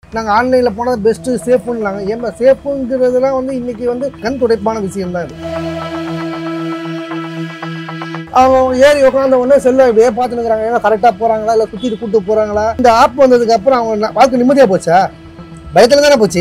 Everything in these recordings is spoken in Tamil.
நாங்கள் ஆன்லைனில் போனது பெஸ்ட்டு சேஃபுன்னாங்க ஏன்பா சேஃபுங்கிறதுலாம் வந்து இன்னைக்கு வந்து கண் துடைப்பான விஷயம் தான் இது அவங்க ஏறி உட்காந்த உடனே செல்ல இப்படியே பார்த்துன்னு இருக்கிறாங்க ஏன்னா கரெக்டாக போகிறாங்களா இல்லை சுற்றிட்டு கூட்டு போகிறாங்களா இந்த ஆப் வந்ததுக்கு அப்புறம் அவங்க ந- வாழ்க்கை நிம்மதியாக போச்சா பயத்தில் தானே போச்சு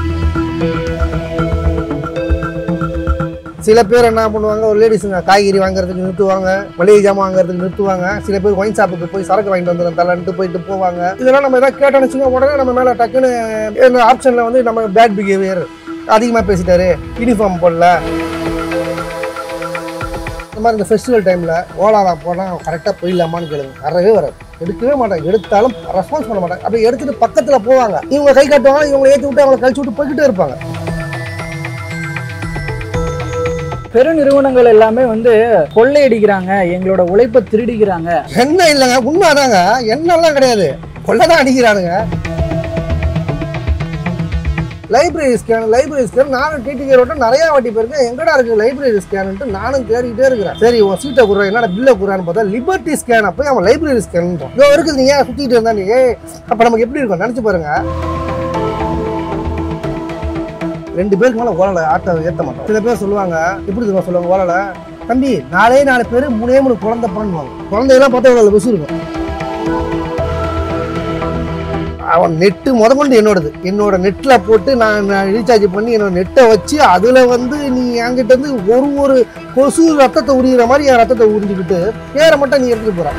சில பேர் என்ன பண்ணுவாங்க ஒரு லேடிஸுங்க காய்கறி வாங்குறதுக்கு நிறுத்துவாங்க மளிகை ஜாமான் வாங்குறதுக்கு நிறுத்துவாங்க சில பேர் ஒயின் ஷாப்புக்கு போய் சரக்கு வாங்கிட்டு வந்துடும் தலன்ட்டு போயிட்டு போவாங்க இதெல்லாம் நம்ம எதாவது கேட்டோம்னு வச்சுக்கோங்க உடனே நம்ம மேலே டக்குன்னு இந்த ஆப்ஷனில் வந்து நம்ம பேட் பிஹேவியர் அதிகமாக பேசிட்டாரு யூனிஃபார்ம் போடல இந்த மாதிரி இந்த ஃபெஸ்டிவல் டைமில் ஓலாவில் போனால் கரெக்டாக போயிடலாமான்னு கேளுங்க வரவே வராது எடுக்கவே மாட்டாங்க எடுத்தாலும் ரெஸ்பான்ஸ் பண்ண மாட்டாங்க அப்படியே எடுத்துட்டு பக்கத்தில் போவாங்க இவங்க கை காட்டுவாங்க இவங்க ஏற்றி விட்டு அவங்களை கழிச்சு விட்டு போய்கிட்டே இருப்பாங்க பெருநிறுவனங்கள் எல்லாமே வந்து கொள்ளையடிக்கிறாங்க எங்களோட உழைப்பை திருடிக்கிறாங்க என்ன இல்லைங்க உண்மை அதாங்க என்னெல்லாம் கிடையாது கொள்ளை தான் அடிக்கிறானுங்க லைப்ரரி ஸ்கேன் லைப்ரரி ஸ்கேன் நானும் டிடிகே ரோட்ட நிறைய வாட்டி போயிருக்கேன் எங்கடா இருக்கு லைப்ரரி ஸ்கேன்ட்டு நானும் தேடிக்கிட்டே இருக்கிறேன் சரி உன் சீட்டை குடுறேன் என்னடா பில்லை குடுறான்னு பார்த்தா லிபர்ட்டி ஸ்கேன் போய் அவன் லைப்ரரி ஸ்கேன் இதோ இருக்குது நீ ஏன் சுற்றிட்டு இருந்தா நீ ஏய், அப்ப நமக்கு எப்படி இருக்கும் நினச்சி பாருங்க ரெண்டு பேருக்கு மேலே ஓலலை ஆட்டோ ஏற்ற மாட்டோம் சில பேர் சொல்லுவாங்க எப்படி தெரியுமா சொல்லுவாங்க ஓலலை தம்பி நாலே நாலு பேர் மூணே மூணு குழந்தை பண்ணுவாங்க குழந்தையெல்லாம் பார்த்தா இவ்வளோ பஸ் இருக்கும் அவன் நெட்டு முதற்கொண்டு என்னோடது என்னோட நெட்டில் போட்டு நான் நான் ரீசார்ஜ் பண்ணி என்னோட நெட்டை வச்சு அதில் வந்து நீ என்கிட்ட இருந்து ஒரு ஒரு கொசு ரத்தத்தை உரிகிற மாதிரி என் ரத்தத்தை உறிஞ்சிக்கிட்டு பேரை மட்டும் நீ எடுத்துட்டு போற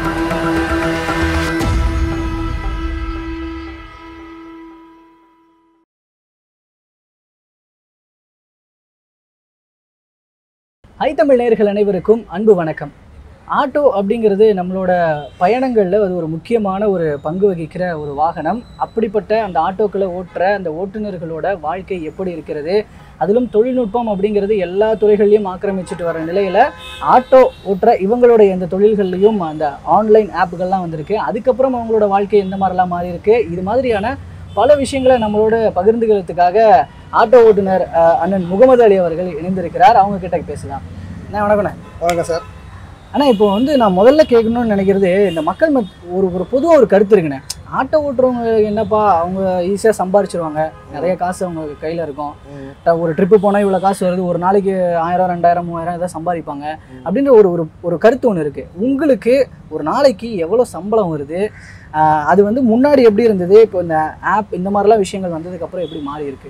ஹை தமிழ் நேயர்கள் அனைவருக்கும் அன்பு வணக்கம் ஆட்டோ அப்படிங்கிறது நம்மளோட பயணங்களில் அது ஒரு முக்கியமான ஒரு பங்கு வகிக்கிற ஒரு வாகனம் அப்படிப்பட்ட அந்த ஆட்டோக்களை ஓட்டுற அந்த ஓட்டுநர்களோட வாழ்க்கை எப்படி இருக்கிறது அதிலும் தொழில்நுட்பம் அப்படிங்கிறது எல்லா துறைகள்லையும் ஆக்கிரமிச்சிட்டு வர நிலையில் ஆட்டோ ஓட்டுற இவங்களுடைய இந்த தொழில்கள்லையும் அந்த ஆன்லைன் ஆப்புகள்லாம் வந்திருக்கு அதுக்கப்புறம் அவங்களோட வாழ்க்கை எந்த மாதிரிலாம் மாறி இருக்கு இது மாதிரியான பல விஷயங்களை நம்மளோட பகிர்ந்துக்கிறதுக்காக ஆட்டோ ஓட்டுநர் அஹ், அண்ணன் முகமது அலி அவர்கள் இணைந்திருக்கிறார் அவங்க கிட்ட பேசலாம் அண்ணா வணக்கண்ணே வாங்க சார் ஆனால் இப்போ வந்து நான் முதல்ல கேட்கணும்னு நினைக்கிறது இந்த மக்கள் மத் ஒரு ஒரு பொதுவாக ஒரு கருத்து இருக்குண்ணே ஆட்டோ ஓட்டுறவங்க என்னப்பா அவங்க ஈஸியாக சம்பாரிச்சிருவாங்க நிறைய காசு அவங்க கையில் இருக்கும் ட- ஒரு ட்ரிப்பு போனால் இவ்வளோ காசு வருது ஒரு நாளைக்கு ஆயிரம் ரெண்டாயிரம் மூவாயிரம் ஏதாவது சம்பாதிப்பாங்க அப்படின்ற ஒரு ஒரு ஒரு கருத்து ஒன்று இருக்குது உங்களுக்கு ஒரு நாளைக்கு எவ்வளோ சம்பளம் வருது ஆஹ் அது வந்து முன்னாடி எப்படி இருந்தது இப்போ இந்த ஆப் இந்த மாதிரிலாம் விஷயங்கள் வந்ததுக்கப்புறம் எப்படி மாறி இருக்கு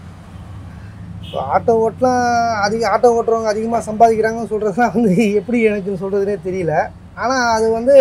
இப்போ ஆட்டோ ஓட்டலாம் அதிக ஆட்டோ ஓட்டுறவங்க அதிகமாக சம்பாதிக்கிறாங்கன்னு சொல்கிறதுலாம் வந்து எப்படி எனக்கு சொல்கிறதுனே தெரியல ஆனால் அது வந்து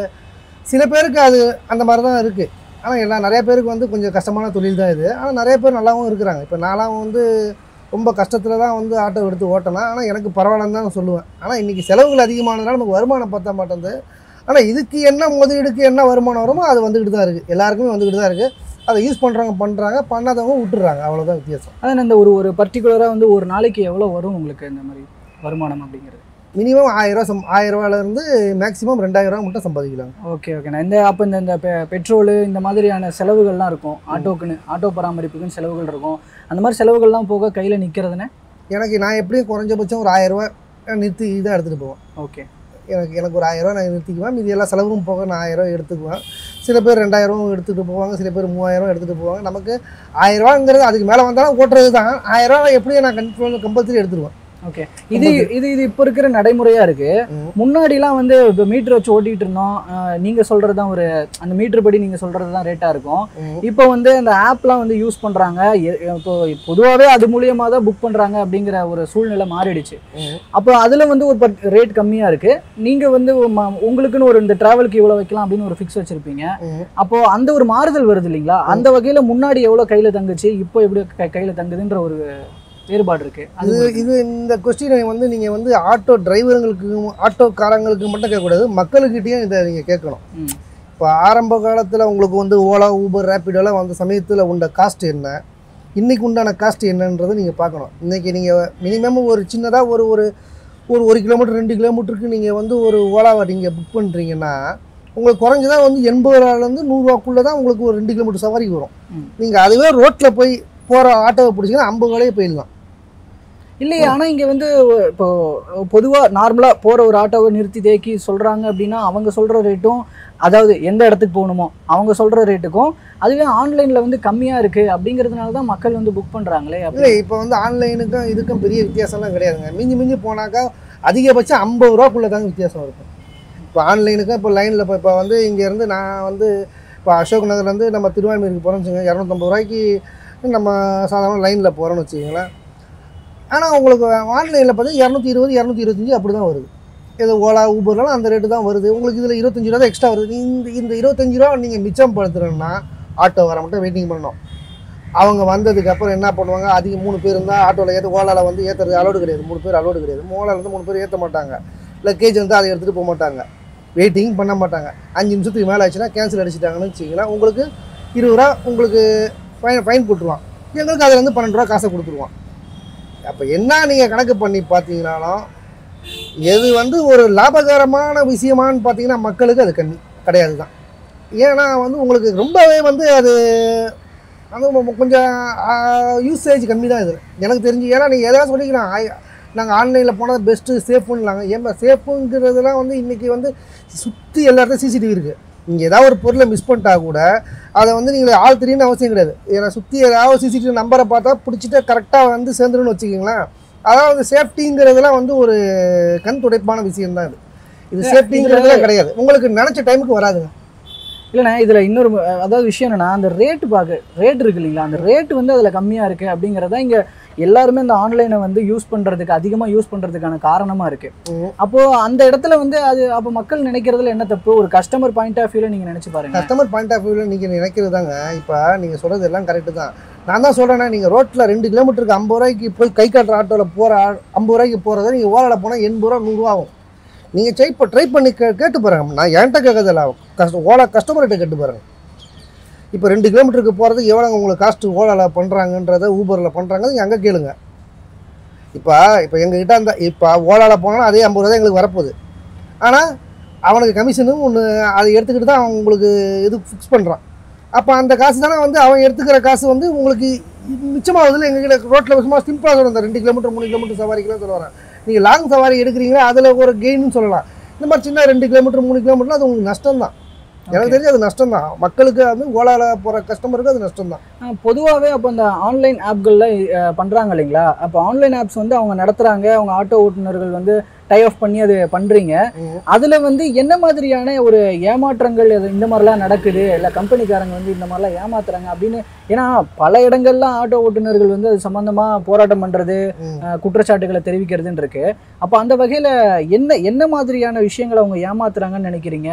சில பேருக்கு அது அந்த மாதிரி தான் இருக்குது ஆனால் எல்லா நிறைய பேருக்கு வந்து கொஞ்சம் கஷ்டமான தொழில் தான் இது ஆனால் நிறைய பேர் நல்லாவும் இருக்கிறாங்க இப்போ நான்லாம் வந்து ரொம்ப கஷ்டத்தில் தான் வந்து ஆட்டோ எடுத்து ஓட்டினேன் ஆனால் எனக்கு பரவாயில்லன்னு தான் நான் சொல்லுவேன் ஆனால் இன்றைக்கி செலவுகள் அதிகமானதுனால நமக்கு வருமானம் பத்த மாட்டேங்குது ஆனால் இதுக்கு என்ன முதலீடுக்கு என்ன வருமானம் வருமோ அது வந்துக்கிட்டு தான் இருக்குது எல்லாருக்குமே வந்துக்கிட்டு தான் இருக்குது அதை யூஸ் பண்ணுறவங்க பண்ணுறாங்க பண்ணாதவங்க விட்டுறாங்க அவ்வளோதான் வித்தியாசம் அதான் இந்த ஒரு ஒரு பர்டிகுலராக வந்து ஒரு நாளைக்கு எவ்வளோ வரும் உங்களுக்கு இந்த மாதிரி வருமானம் அப்படிங்கிறது மினிமம் ஆயிரம் சம் ஆயிரம் ரூபாயிலேருந்து மேக்ஸிமம் ரெண்டாயிரம் ரூபா மட்டும் சம்பாதிக்கலாம் ஓகே ஓகேண்ணா இந்த அப்போ இந்த இந்த பெ- பெட்ரோலு இந்த மாதிரியான செலவுகள்லாம் இருக்கும் ஆட்டோக்குன்னு ஆட்டோ பராமரிப்புக்குன்னு செலவுகள் இருக்கும் அந்த மாதிரி செலவுகள்லாம் போக கையில் நிற்கிறதுனே எனக்கு நான் எப்படியும் குறைஞ்சபட்சம் ஒரு ஆயிரம் ரூபாய் நிறுத்தி தான் எடுத்துகிட்டு போவேன் ஓகே எனக்கு எனக்கு ஒரு ஆயிரம் ரூபாய் நான் நிறுத்திக்குவேன் மீதி எல்லா செலவும் போக நான் ஆயிரம் ரூபாய் எடுத்துக்குவேன் சில பேர் ரெண்டாயிரம் எடுத்துகிட்டு போவாங்க சில பேர் மூவாயிரம் எடுத்துகிட்டு போவாங்க நமக்கு ஆயிரம் ரூபாங்கிறது அதுக்கு மேலே வந்தாலும் ஓட்டுறது தான் ஆயிரம் ரூபாய் எப்படியும் நான் கன்ஃபார்ம் கம்பல்சரி எடுத்துருவேன் ஓகே இது இது இது இப்போ இருக்கிற நடைமுறையா இருக்கு ம். முன்னாடிலாம் வந்து இப்போ மீட்டர் வச்சு ஓட்டிட்டு இருந்தோம் அஹ் நீங்க சொல்றது தான் ஒரு அந்த மீட்டர் படி நீங்க சொல்றது தான் ரேட்டா இருக்கும் ம். இப்போ வந்து அந்த ஆப்லாம் வந்து யூஸ் பண்றாங்க எ- இப்போ பொதுவாகவே அது மூலியமா தான் புக் பண்றாங்க அப்படிங்கிற ஒரு சூழ்நிலை மாறிடுச்சு ம். அப்போ அதுல வந்து ஒரு ரேட் கம்மியா இருக்கு நீங்க வந்து ம- உங்களுக்குன்னு ஒரு இந்த டிராவலுக்கு இவ்வளவு வைக்கலாம் அப்படின்னு ஒரு ஃபிக்ஸ் வச்சிருப்பீங்க ம். அப்போ அந்த ஒரு மாறுதல் வருது இல்லைங்களா அந்த வகையில முன்னாடி எவ்வளவு கையில தங்குச்சு இப்போ எப்படி கை- கையில தங்குதுன்ற ஒரு வேறுபாடு இருக்கு அது இது இது இந்த கொஸ்டினை வந்து நீங்கள் வந்து ஆட்டோ டிரைவருங்களுக்கு ஆட்டோக்காரங்களுக்கு மட்டும் கேட்கக்கூடாது மக்களுக்கிட்டேயும் இதை நீங்கள் கேட்கணும் ம். இப்போ ஆரம்ப காலத்தில் உங்களுக்கு வந்து ஓலா ஊபர் ரேப்பிடோலாம் வந்த சமயத்தில் உண்ட காஸ்ட் என்ன இன்னைக்கு உண்டான காஸ்ட் என்னன்றதை நீங்கள் பார்க்கணும் இன்றைக்கி நீங்கள் மினிமம் ஒரு சின்னதாக ஒரு ஒரு ஒரு ஒரு கிலோமீட்டர் ரெண்டு கிலோமீட்டருக்கு நீங்கள் வந்து ஒரு ஓலாவை நீங்கள் புக் பண்ணுறீங்கன்னா உங்களுக்கு குறைஞ்சதா வந்து எண்பது ரூபாலேருந்து நூறுரூவாக்குள்ளே தான் உங்களுக்கு ஒரு ரெண்டு கிலோமீட்டர் சவாரிக்கு வரும் ம். நீங்கள் அதுவே ரோட்டில் போய் போகிற ஆட்டோவை பிடிச்சிங்கன்னா ஐம்பது ரூபாயே போயிடலாம் இல்லையே ஆனா இங்க வந்து இப்போ பொதுவா நார்மலா போற ஒரு ஆட்டோவை நிறுத்தி தேக்கி சொல்றாங்க அப்படின்னா அவங்க சொல்ற ரேட்டும் அதாவது எந்த இடத்துக்கு போகணுமோ அவங்க சொல்ற ரேட்டுக்கும் அதுவே ஆன்லைன்ல வந்து கம்மியா இருக்கு அப்படிங்கிறதுனால தான் மக்கள் வந்து புக் பண்றாங்களே அப்படி இல்லை இப்போ வந்து ஆன்லைனுக்கும் இதுக்கும் பெரிய வித்தியாசம்லாம் கிடையாதுங்க மிஞ்சி மிஞ்சி போனாக்கா அதிகபட்சம் ஐம்பது ரூபாக்குள்ளே தாங்க வித்தியாசம் இருக்கும் இப்போ ஆன்லைனுக்கும் இப்போ லைனில் இப்போ இப்போ வந்து இங்கேருந்து நான் வந்து இப்போ அசோக் நகர்லேருந்து நம்ம திருவான்மையூருக்கு போகிறோம்னு வச்சுக்கோங்க இரநூத்தம்பது ரூபாய்க்கு நம்ம சாதாரண லைனில் போகிறோம்னு வச்சுக்கோங்களேன் ஆனால் உங்களுக்கு ஆன்லைனில் பார்த்தீங்கன்னா இரநூத்தி இருபது இரநூத்தி இருபத்தஞ்சி அப்படி தான் வருது ஏதோ ஓலா ஊபர்லாம் அந்த ரேட்டு தான் வருது உங்களுக்கு இதில் இருபத்தஞ்சி ரூபா தான் எக்ஸ்ட்ரா வருது இந்த இந்த இருபத்தஞ்சி ரூபா நீங்கள் மிச்சம் படுத்துறோன்னா ஆட்டோ வர மட்டும் வெயிட்டிங் பண்ணணும் அவங்க வந்ததுக்கு அப்புறம் என்ன பண்ணுவாங்க அதிக மூணு பேர் இருந்தால் ஆட்டோவில் ஏற்ற ஓலாவில் வந்து ஏற்றுறது அலோடு கிடையாது மூணு பேர் அலோடு கிடையாது ஓலாவில் வந்து மூணு பேர் ஏற்ற மாட்டாங்க லக்கேஜ் வந்து அதை எடுத்துகிட்டு போக மாட்டாங்க வெயிட்டிங் பண்ண மாட்டாங்க அஞ்சு நிமிஷத்துக்கு மேலே ஆச்சுன்னா கேன்சல் அடிச்சிட்டாங்கன்னு வச்சிங்களேன் உங்களுக்கு இருபது ரூபா உங்களுக்கு ஃபைன் ஃபைன் போட்டுருவான் எங்களுக்கு அதில் வந்து பன்னெண்டு ரூபா காசை கொடுத்துருவான் அப்போ என்ன நீங்கள் கணக்கு பண்ணி பார்த்தீங்கனாலும் எது வந்து ஒரு லாபகரமான விஷயமான்னு பார்த்தீங்கன்னா மக்களுக்கு அது கண் கிடையாது தான் ஏன்னா வந்து உங்களுக்கு ரொம்பவே வந்து அது அது ம- கொஞ்சம் யூசேஜ் கம்மி தான் இது எனக்கு தெரிஞ்சு ஏன்னா நீங்கள் எதாவது சொல்லிக்கலாம் நாங்கள் ஆன்லைனில் போனது பெஸ்ட்டு சேஃபுன்னாங்க ஏமா சேஃபுங்கிறதுலாம் வந்து இன்றைக்கி வந்து சுற்றி எல்லா இடத்துலையும் சிசிடிவி இருக்குது நீங்கள் ஏதாவது ஒரு பொருளை மிஸ் பண்ணிட்டா கூட அதை வந்து நீங்கள் ஆள் தெரியும்னு அவசியம் கிடையாது ஏன்னா சுற்றி ஏதாவது சிசிடிவி நம்பரை பார்த்தா பிடிச்சிட்டு கரெக்டாக வந்து சேர்ந்துருன்னு வச்சுக்கிங்களேன் அதாவது சேஃப்டிங்கிறதுலாம் வந்து ஒரு கண் துடைப்பான விஷயம் தான் இது இது சேஃப்டிங்கிறதுலாம் கிடையாது உங்களுக்கு நினச்ச டைமுக்கு வராதுங்க இல்லைண்ணா இதுல இன்னொரு அஹ், அதாவது விஷயம் என்னன்னா அந்த ரேட்டு பார்க்க ரேட் இருக்கு இல்லைங்களா அந்த ரேட் வந்து அதுல கம்மியா இருக்கு அப்படிங்கறத இங்க எல்லாருமே இந்த ஆன்லைனை வந்து யூஸ் பண்றதுக்கு அதிகமா யூஸ் பண்றதுக்கான காரணமா இருக்கு ம். அப்போ அந்த இடத்துல வந்து அது அப்போ மக்கள் நினைக்கிறதுல என்ன தப்பு ஒரு கஸ்டமர் பாயிண்ட் ஆஃப் வியூல நீங்க நினைச்சு பாருங்க கஸ்டமர் பாயிண்ட் ஆஃப் வியூவில் நீங்கள் நினைக்கிறது தாங்க இப்போ நீங்கள் சொல்கிறது எல்லாம் கரெக்டு தான் நான் தான் சொல்கிறேன்னா நீங்கள் ரோட்டில் ரெண்டு கிலோமீட்டருக்கு ஐம்பது ரூபாய்க்கு போய் கை காட்டுற ஆட்டோவில் போகிற ஐம்பது ரூபாய்க்கு போகிறத நீங்கள் ஓலாவில் போனால் எண்பது ரூபா நூறுரூவா ஆகும் நீங்கள் ட்ரை இப்போ ட்ரை பண்ணி கே கேட்டு பாருங்க நான் என்கிட்ட கேட்கறதில்ல கஷ்ட ஓலா கஸ்டமர்கிட்ட கேட்டு பாருங்க இப்போ ரெண்டு கிலோமீட்டருக்கு போகிறதுக்கு எவ்வளோ உங்களுக்கு காஸ்ட்டு ஓலாவில் பண்ணுறாங்கன்றத ஊபரில் பண்ணுறாங்க நீங்கள் அங்கே கேளுங்க இப்போ இப்போ எங்ககிட்ட அந்த இப்போ ஓலாவில் போனால் அதே ஐம்பது ரூபா தான் எங்களுக்கு வரப்போகுது ஆனால் அவனுக்கு கமிஷனும் ஒன்று அதை எடுத்துக்கிட்டு தான் அவன் உங்களுக்கு இது ஃபிக்ஸ் பண்ணுறான் அப்போ அந்த காசு தானே வந்து அவன் எடுத்துக்கிற காசு வந்து உங்களுக்கு மிச்சமாகுதுல எங்ககிட்ட ரோட்டில் சும்மா சிம்பிளாக சொல்லுங்க இந்த ரெண்டு கிலோமீட்டர் மூணு கிலோமீட்டர் சவாரிக்கெல்லாம் சொல்ல வரேன் நீங்கள் லாங் சவாரி எடுக்கிறீங்களா அதில் ஒரு கெயின்னு சொல்லலாம் இந்த மாதிரி சின்ன ரெண்டு கிலோமீட்டர் மூணு கிலோமீட்டர் அது உங்களுக்கு நஷ்டம் தான் எனக்கு தெரிஞ்சு அது நஷ்டம் தான் மக்களுக்கு வந்து ஓலாவில் போகிற கஸ்டமருக்கு அது நஷ்டம் தான் பொதுவாகவே அப்போ இந்த ஆன்லைன் ஆப்களில் பண்ணுறாங்க இல்லைங்களா அப்போ ஆன்லைன் ஆப்ஸ் வந்து அவங்க நடத்துகிறாங்க அவங்க ஆட்டோ ஓட்டுநர்கள் வந்து டை ஆஃப் பண்ணி அது பண்ணுறீங்க ம். அதில் வந்து என்ன மாதிரியான ஒரு ஏமாற்றங்கள் இது இந்த மாதிரிலாம் நடக்குது இல்லை கம்பெனிக்காரங்க வந்து இந்த மாதிரிலாம் ஏமாத்துறாங்க அப்படின்னு ஏன்னா பல இடங்கள்லாம் ஆட்டோ ஓட்டுநர்கள் வந்து அது சம்மந்தமாக போராட்டம் பண்ணுறது ம். குற்றச்சாட்டுகளை தெரிவிக்கிறதுன்னு இருக்கு அப்போ அந்த வகையில் என்ன என்ன மாதிரியான விஷயங்களை அவங்க ஏமாத்துறாங்கன்னு நினைக்கிறீங்க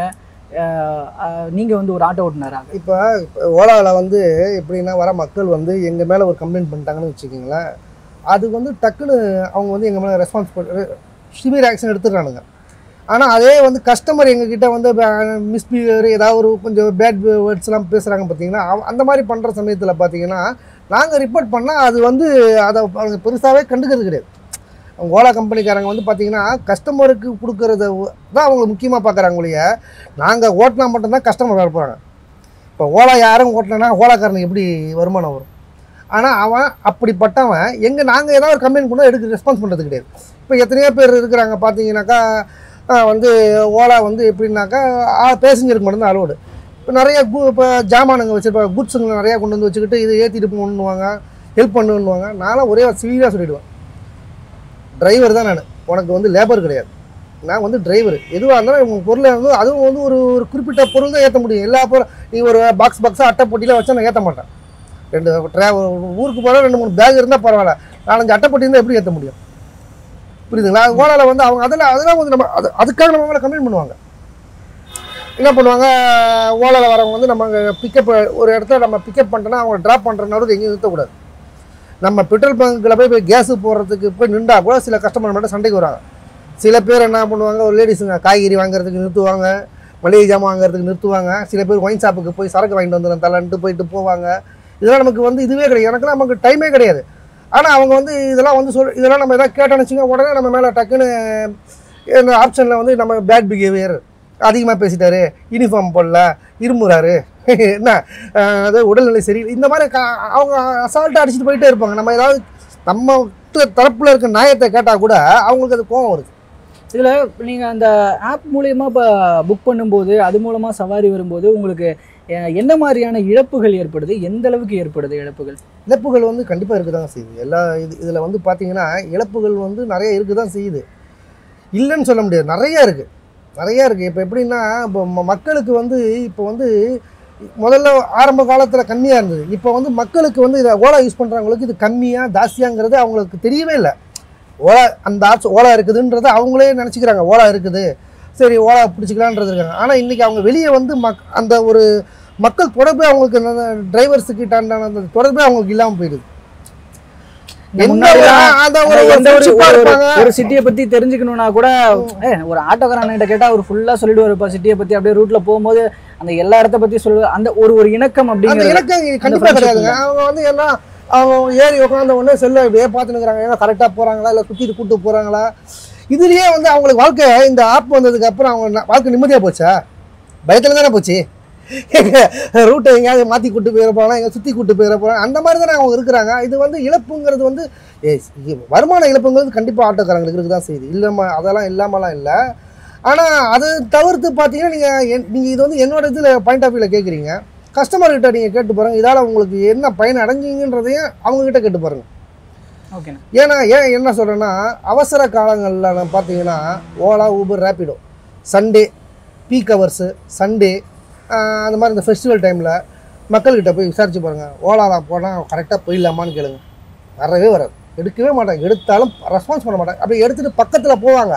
நீங்கள் வந்து ஒரு ஆட்டோ ஓட்டுநராக இப்போ ஓலாவில் வந்து எப்படின்னா வர மக்கள் வந்து எங்கள் மேலே ஒரு கம்ப்ளைண்ட் பண்ணிட்டாங்கன்னு வச்சுக்கிங்களேன் அது வந்து டக்குன்னு அவங்க வந்து எங்கள் மேலே ரெஸ்பான்ஸ் பண்ண சிவியர் ஆக்ஷன் எடுத்துடுறானுங்க ஆனால் அதே வந்து கஸ்டமர் எங்ககிட்ட வந்து மிஸ்பிஹேவியர் ஏதாவது ஒரு கொஞ்சம் பேட் வேர்ட்ஸ்லாம் பேசுகிறாங்க பார்த்தீங்கன்னா அவ- அந்த மாதிரி பண்ணுற சமயத்தில் பார்த்தீங்கன்னா நாங்கள் ரிப்போர்ட் பண்ணால் அது வந்து அதை அவங்க பெருசாகவே கண்டுக்கிறது கிடையாது அவங்க ஓலா கம்பெனிக்காரங்க வந்து பார்த்தீங்கன்னா கஸ்டமருக்கு கொடுக்கறத தான் அவங்க முக்கியமாக பார்க்குறாங்க ஒழிய நாங்கள் ஓட்டினா மட்டும்தான் கஸ்டமர் வர போகிறாங்க இப்போ ஓலா யாரும் ஓட்டலைன்னா ஓலாக்காரனுக்கு எப்படி வருமானம் வரும் ஆனால் அவன் அப்படிப்பட்டவன் எங்கே நாங்கள் ஏதாவது ஒரு கம்ப்ளைண்ட் பண்ணால் எடுக்க ரெஸ்பான்ஸ் பண்ணுறது கிடையாது இப்போ எத்தனையோ பேர் இருக்கிறாங்க பார்த்தீங்கன்னாக்கா ஆஹ் வந்து ஓலா வந்து எப்படின்னாக்கா பேசஞ்சருக்கு மட்டும்தான் அலோடு இப்போ நிறைய கு இப்போ ஜாமானுங்க வச்சுருப்பாங்க குட்ஸுங்க நிறையா கொண்டு வந்து வச்சுக்கிட்டு இது ஏற்றிட்டு போகணுன்னுவாங்க ஹெல்ப் பண்ணுன்னுவாங்க நான்லாம் ஒரே சிவியராக சொல்லிவிடுவேன் டிரைவர் தான் நான் உனக்கு வந்து லேபர் கிடையாது நான் வந்து டிரைவர் எதுவாக இருந்தாலும் உங்கள் பொருளை வந்து அதுவும் வந்து ஒரு ஒரு குறிப்பிட்ட பொருள் தான் ஏற்ற முடியும் எல்லா பொருள் நீ ஒரு பாக்ஸ் பாக்ஸாக அட்டை பொட்டியில் வச்சா நான் ஏற்ற மாட்டேன் ரெண்டு ட்ரா ஊருக்கு போனால் ரெண்டு மூணு பேக் இருந்தால் பரவாயில்ல நாலஞ்சு அட்டை பொட்டி இருந்தால் எப்படி ஏற்ற முடியும் புரியுதுங்களா ஓலாவில் வந்து அவங்க அதில் அதெல்லாம் வந்து நம்ம அது அதுக்காக நம்ம மேலே கம்ப்ளைண்ட் பண்ணுவாங்க என்ன பண்ணுவாங்க ஓலாவில் வரவங்க வந்து நம்ம பிக்கப் ஒரு இடத்துல நம்ம பிக்கப் பண்ணிட்டோன்னா அவங்க ட்ராப் பண்ணுறனாலும் எங்கேயும் நிறுத்தக்கூடாது நம்ம பெட்ரோல் பங்க்கில் போய் போய் கேஸு போடுறதுக்கு போய் நின்றா கூட சில கஸ்டமர் மட்டும் சண்டைக்கு வராங்க சில பேர் என்ன பண்ணுவாங்க ஒரு லேடிஸுங்க காய்கறி வாங்குறதுக்கு நிறுத்துவாங்க மளிகை ஜாமான் வாங்குறதுக்கு நிறுத்துவாங்க சில பேர் ஒயின் ஷாப்புக்கு போய் சரக்கு வாங்கிட்டு வந்துடும் தலன்ட்டு போயிட்டு போவாங்க இதெல்லாம் நமக்கு வந்து இதுவே கிடையாது எனக்குலாம் நமக்கு டைமே கிடையாது ஆனால் அவங்க வந்து இதெல்லாம் வந்து சொல் இதெல்லாம் நம்ம எதாவது கேட்டோம்னு வச்சுங்க உடனே நம்ம மேலே டக்குன்னு இந்த ஆப்ஷனில் வந்து நம்ம பேட் பிஹேவியர் அதிகமாக பேசிட்டாரு யூனிஃபார்ம் போடல இருமுறாரு என்ன அஹ் அது உடல்நிலை சரி இந்த மாதிரி கா- அவங்க அசால்ட்டாக அடிச்சுட்டு போயிட்டே இருப்பாங்க நம்ம ஏதாவது நம்ம மற்ற தரப்புல இருக்க நியாயத்தை கேட்டால் கூட அவங்களுக்கு அது கோவம் வருது இதில் நீங்கள் அந்த ஆப் மூலயமா இப்போ புக் பண்ணும்போது அது மூலமாக சவாரி வரும்போது உங்களுக்கு அஹ், என்ன மாதிரியான இழப்புகள் ஏற்படுது எந்த அளவுக்கு ஏற்படுது இழப்புகள் இழப்புகள் வந்து கண்டிப்பாக இருக்க தான் செய்யுது எல்லா இது இதில் வந்து பார்த்தீங்கன்னா இழப்புகள் வந்து நிறைய இருக்க தான் செய்யுது இல்லைன்னு சொல்ல முடியாது நிறையா இருக்குது நிறையா இருக்குது இப்போ எப்படின்னா இப்போ ம- மக்களுக்கு வந்து இப்போ வந்து முதல்ல ஆரம்ப காலத்தில் கம்மியாக இருந்தது இப்போ வந்து மக்களுக்கு வந்து இதை ஓலா யூஸ் பண்ணுறவங்களுக்கு இது கம்மியாக ஜாஸ்தியாங்கிறது அவங்களுக்கு தெரியவே இல்லை ஓலா அந்த ஆப்ஸ் ஓலா இருக்குதுன்றதை அவங்களே நினச்சிக்கிறாங்க ஓலா இருக்குது சரி ஓலா பிடிச்சிக்கலான்றது இருக்காங்க ஆனால் இன்றைக்கி அவங்க வெளியே வந்து மக் அந்த ஒரு மக்கள் தொடர்பே அவங்களுக்கு அந்த டிரைவர்ஸு கிட்ட அந்த தொடர்பே அவங்களுக்கு இல்லாமல் போயிடுது இந்த எந்த முன்னாடி ஒரு- அந்த ஒரு எந்த ஒரு friendship ஆ ஒரு- இருப்பாங்க. ஒரு சிட்டியை பத்தி தெரிஞ்சுக்கணும்னா கூட ஏ ஒரு ஆட்டோக்காரன் கேட்டா அவர் ஃபுல்லா சொல்லிடுவாருப்பா சிட்டியை பத்தி அப்படியே ரூட்ல போகும்போது அந்த எல்லா இடத்த பத்தி சொல்லுவார் அந்த ஒரு ஒரு இணக்கம் அந்த அப்படிங்கிறது இலக்கம் கண்டிப்பாக friendship கிடையாதுங்க அவங்க வந்து எல்லாம் அவங்க ஏறி உட்காந்த உடனே செல்ல இப்படியே பார்த்துனுக்குறாங்க ஏன்னா கரெக்டாக போகிறாங்களா இல்லை சுற்றிட்டு கூட்டு போகிறாங்களா இதுலேயே வந்து அவங்களுக்கு வாழ்க்கை இந்த ஆப் வந்ததுக்கு அப்புறம் அவங்க ந- வாழ்க்கை நிம்மதியாக போச்சா பயத்தில் தானே போச்சு ரூட்டை எங்கேயாவது மாற்றி கூட்டு போயிட போகிறாங்க எங்கே சுற்றி கூட்டு போயிட போகிறாங்க அந்த மாதிரி தானே அவங்க இருக்கிறாங்க இது வந்து இழப்புங்கிறது வந்து ஏ இது வருமான இழப்புங்கிறது கண்டிப்பாக ஆட்டோக்காரங்களுக்கு இருக்கு தான் செய்யுது இல்லாமல் அதெல்லாம் இல்லாமலாம் இல்லை ஆனால் அது தவிர்த்து பார்த்தீங்கன்னா நீங்கள் நீங்கள் இது வந்து என்னோட இதில் பாயிண்ட் ஆஃப் வியூவில் கேட்குறீங்க கஸ்டமர்கிட்ட நீங்கள் கேட்டு பாருங்கள் இதால் உங்களுக்கு என்ன பயன் அடைஞ்சிங்கன்றதையும் அவங்கக்கிட்ட கேட்டு பாருங்கள் ஓகேண்ணா ஏன்னா ஏன் என்ன சொல்கிறேன்னா அவசர காலங்களில் நான் பார்த்தீங்கன்னா Ola Uber Rapido Sunday peak hours Sunday அந்த மாதிரி இந்த ஃபெஸ்டிவல் டைமில் மக்கள்கிட்ட போய் விசாரிச்சு பாருங்கள் ஓலாவில் போனால் கரெக்டாக போயிடலாமான்னு கேளுங்க வரவே வராது எடுக்கவே மாட்டாங்க எடுத்தாலும் ரெஸ்பான்ஸ் பண்ண மாட்டாங்க அப்படி எடுத்துகிட்டு பக்கத்தில் போவாங்க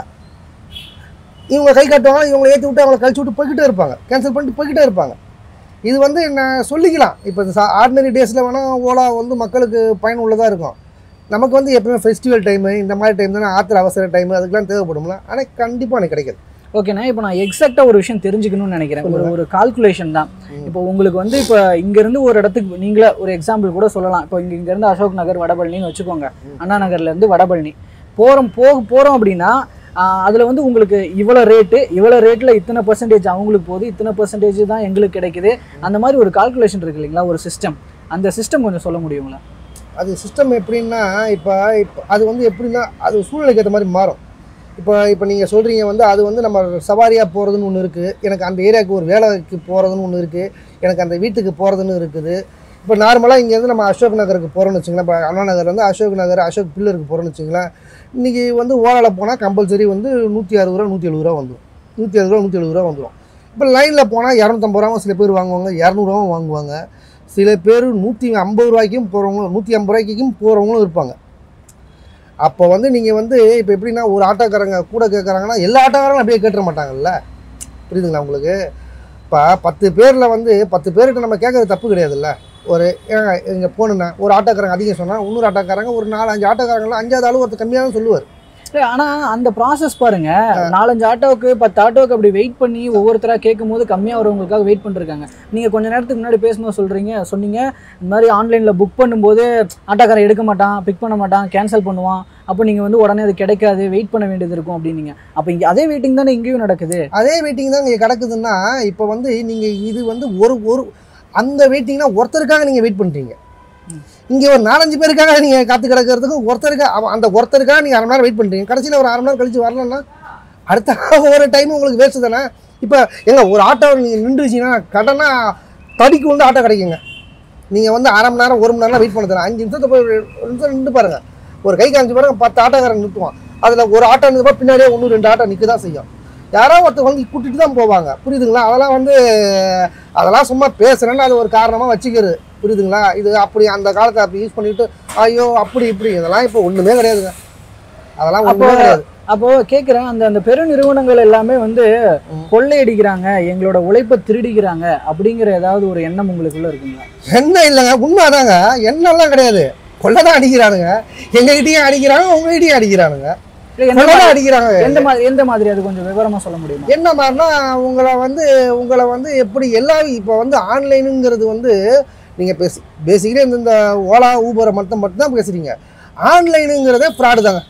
இவங்க கை காட்டுவாங்க இவங்களை ஏற்றி விட்டு அவங்கள கழிச்சு விட்டு போய்கிட்டே இருப்பாங்க கேன்சல் பண்ணிட்டு போய்கிட்டே இருப்பாங்க இது வந்து நான் சொல்லிக்கலாம் இப்போ ஆர்டினரி டேஸில் வேணால் ஓலா வந்து மக்களுக்கு பயனுள்ளதாக இருக்கும் நமக்கு வந்து எப்பவுமே ஃபெஸ்டிவல் டைமு இந்த மாதிரி டைம் தானே ஆத்திர அவசர டைம் அதுக்கெல்லாம் தேவைப்படும்ல ஆனால் கண்டிப்பாக எனக்கு கிடைக்காது ஓகேண்ணா இப்போ நான் எக்ஸாக்டாக ஒரு விஷயம் தெரிஞ்சுக்கணும்னு நினைக்கிறேன் ஒரு ஒரு கால்குலேஷன் தான் ம். இப்போ உங்களுக்கு வந்து இப்போ இங்கேருந்து ஒரு இடத்துக்கு நீங்களே ஒரு எக்ஸாம்பிள் கூட சொல்லலாம் இப்போ இங்க இங்கேருந்து அசோக் நகர் வடபழனின்னு வச்சுக்கோங்க ம். அண்ணா நகர்லேருந்து வடபழனி போகிறோம் போக போகிறோம் அப்படின்னா அதில் வந்து உங்களுக்கு இவ்வளோ ரேட்டு இவ்வளோ ரேட்டில் இத்தனை பர்சன்டேஜ் அவங்களுக்கு போகுது இத்தனை பர்சன்டேஜ் தான் எங்களுக்கு கிடைக்குது அந்த மாதிரி ஒரு கால்குலேஷன் இருக்கு இல்லைங்களா ஒரு சிஸ்டம் அந்த சிஸ்டம் கொஞ்சம் சொல்ல முடியுங்களா அது சிஸ்டம் எப்படின்னா இப்போ இப்போ அது வந்து எப்படின்னா அது சூழ்நிலைக்கு ஏற்ற மாதிரி மாறும் இப்போ இப்போ நீங்கள் சொல்கிறீங்க வந்து அது வந்து நம்ம சவாரியாக போகிறதுன்னு ஒன்று இருக்குது எனக்கு அந்த ஏரியாவுக்கு ஒரு வேலைக்கு போகிறதுன்னு ஒன்று இருக்குது எனக்கு அந்த வீட்டுக்கு போகிறதுன்னு இருக்குது இப்போ நார்மலாக இங்கேருந்து நம்ம அசோக் நகருக்கு போகிறோம்னு வச்சுங்களேன் இப்போ அண்ணா நகர்லேருந்து அசோக் நகர் அசோக் பில்லருக்கு போகிறோம்னு வச்சுங்களேன் இன்றைக்கி வந்து ஓலாவில் போனால் கம்பல்சரி வந்து நூற்றி அறுபது ரூபா நூற்றி எழுபது ரூபா வந்துடும் நூற்றி அறுபது ரூபா நூற்றி எழுபது ரூபா வந்துடும் இப்போ லைனில் போனால் இரநூத்தம்பது ரூபாவும் சில பேர் வாங்குவாங்க இரநூறுவாவும் வாங்குவாங்க சில பேர் நூற்றி ஐம்பது ரூபாய்க்கும் போகிறவங்க நூற்றி ஐம்பது ரூபாய்க்கும் போகிறவங்களும் இருப்பாங்க அப்போ வந்து நீங்கள் வந்து இப்போ எப்படின்னா ஒரு ஆட்டோக்காரங்க கூட கேட்குறாங்கன்னா எல்லா ஆட்டோக்காரங்களும் அப்படியே கேட்டுற மாட்டாங்கல்ல புரியுதுங்களா உங்களுக்கு இப்போ பத்து பேரில் வந்து பத்து பேர்கிட்ட நம்ம கேட்கறது தப்பு கிடையாதுல்ல ஒரு ஏங்க இங்கே போகணுண்ணா ஒரு ஆட்டோக்காரங்க அதிகம் சொன்னால் இன்னொரு ஆட்டோக்காரங்க ஒரு நாலு அஞ்சு ஆட்டோக்காரங்களாம் அஞ்சாவது ஆளு ஒருத்தர் கம்மியாக தான் சொல்லுவார் இல்ல, ஆனா அந்த ப்ராசஸ் பாருங்க நாலஞ்சு ஆட்டோவுக்கு பத்து ஆட்டோவுக்கு அப்படி வெயிட் பண்ணி ஒவ்வொருத்தரா கேட்கும் போது கம்மியா வரவங்களுக்காக வெயிட் பண்ணிருக்காங்க நீங்க கொஞ்ச நேரத்துக்கு முன்னாடி பேசும்போது சொல்றீங்க சொன்னீங்க இந்த மாதிரி ஆன்லைன்ல புக் பண்ணும்போது ஆட்டோக்காரன் எடுக்க மாட்டான் பிக் பண்ண மாட்டான் கேன்சல் பண்ணுவான் அப்போ நீங்க வந்து உடனே அது கிடைக்காது வெயிட் பண்ண வேண்டியது இருக்கும் அப்படின்னீங்க அப்போ இங்க அதே வெயிட்டிங் தானே இங்கேயும் நடக்குது அதே வெயிட்டிங் தான் இங்கே கிடக்குதுன்னா இப்போ வந்து நீங்கள் இது வந்து ஒரு ஒரு அந்த வெயிட்டிங்னா ஒருத்தருக்காக நீங்கள் வெயிட் பண்ணுறீங்க இங்கே ஒரு நாலஞ்சு பேருக்காக நீங்கள் காத்து கிடக்கிறதுக்கும் ஒருத்தருக்காக அவன் அந்த ஒருத்தருக்காக நீங்கள் அரை மணி நேரம் வெயிட் பண்ணுறீங்க கடைசியில் ஒரு அரை மணி நேரம் கழிச்சு வரலன்னா அடுத்த ஒரு டைம் உங்களுக்கு வேஸ்ட்டு தானே இப்போ எங்க ஒரு ஆட்டோ நீங்கள் நின்றுச்சிங்கன்னா கடனாக தடிக்கு வந்து ஆட்டோ கிடைக்குங்க நீங்கள் வந்து அரை மணி நேரம் ஒரு மணி நேரம் வெயிட் பண்ண தரேன் அஞ்சு நிமிஷத்தை போய் ஒரு ஒரு நிமிஷம் நின்று பாருங்க ஒரு கை காமிச்சு பாருங்க பத்து ஆட்டோக்காரன் நிறுத்துவான் அதில் ஒரு ஆட்டோ நிற்கப்போ பின்னாடியே ஒன்று ரெண்டு ஆட்டோ நிற்க தான் செய்யும் யாரோ ஒருத்தர் வந்து கூட்டிட்டு தான் போவாங்க புரியுதுங்களா அதெல்லாம் வந்து அதெல்லாம் சும்மா பேசுகிறேன்னு அது ஒரு காரணமாக வச்சுக்கிறது புரியுதுங்களா இது அப்படி அந்த காலத்தை அப்படி யூஸ் பண்ணிட்டு ஐயோ அப்படி இப்படி இதெல்லாம் இப்போ ஒன்றுமே கிடையாதுங்க அதெல்லாம் ஒன்றுமே அப்போ- கிடையாது அப்போ கேட்குறேன் அந்த அந்த பெரு நிறுவனங்கள் எல்லாமே வந்து ம். கொள்ளையடிக்கிறாங்க எங்களோட உழைப்பை திருடிக்கிறாங்க அப்படிங்கிற ஏதாவது ஒரு எண்ணம் உங்களுக்குள்ள இருக்குங்களா என்ன இல்லைங்க உண்மை அதாங்க எண்ணெல்லாம் கிடையாது கொள்ளை தான் அடிக்கிறானுங்க எங்ககிட்டயும் அடிக்கிறாங்க உங்ககிட்டயும் அடிக்கிறானுங்க இல்ல, எந்த கொள்ளை தான் மாதிரி- அடிக்கிறாங்க எந்த மாதிரி எந்த மாதிரி அது கொஞ்சம் விவரமா சொல்ல முடியுமா என்ன மாதிரினா உங்களை வந்து உங்களை வந்து எப்படி எல்லா இப்போ வந்து ஆன்லைனுங்கிறது வந்து நீங்கள் பேசி பேசிக்கலி இந்த இந்த ஓலா ஊபரை மட்டும் மட்டும்தான் பேசுகிறீங்க ஆன்லைனுங்கிறதே ஃப்ராடு தாங்க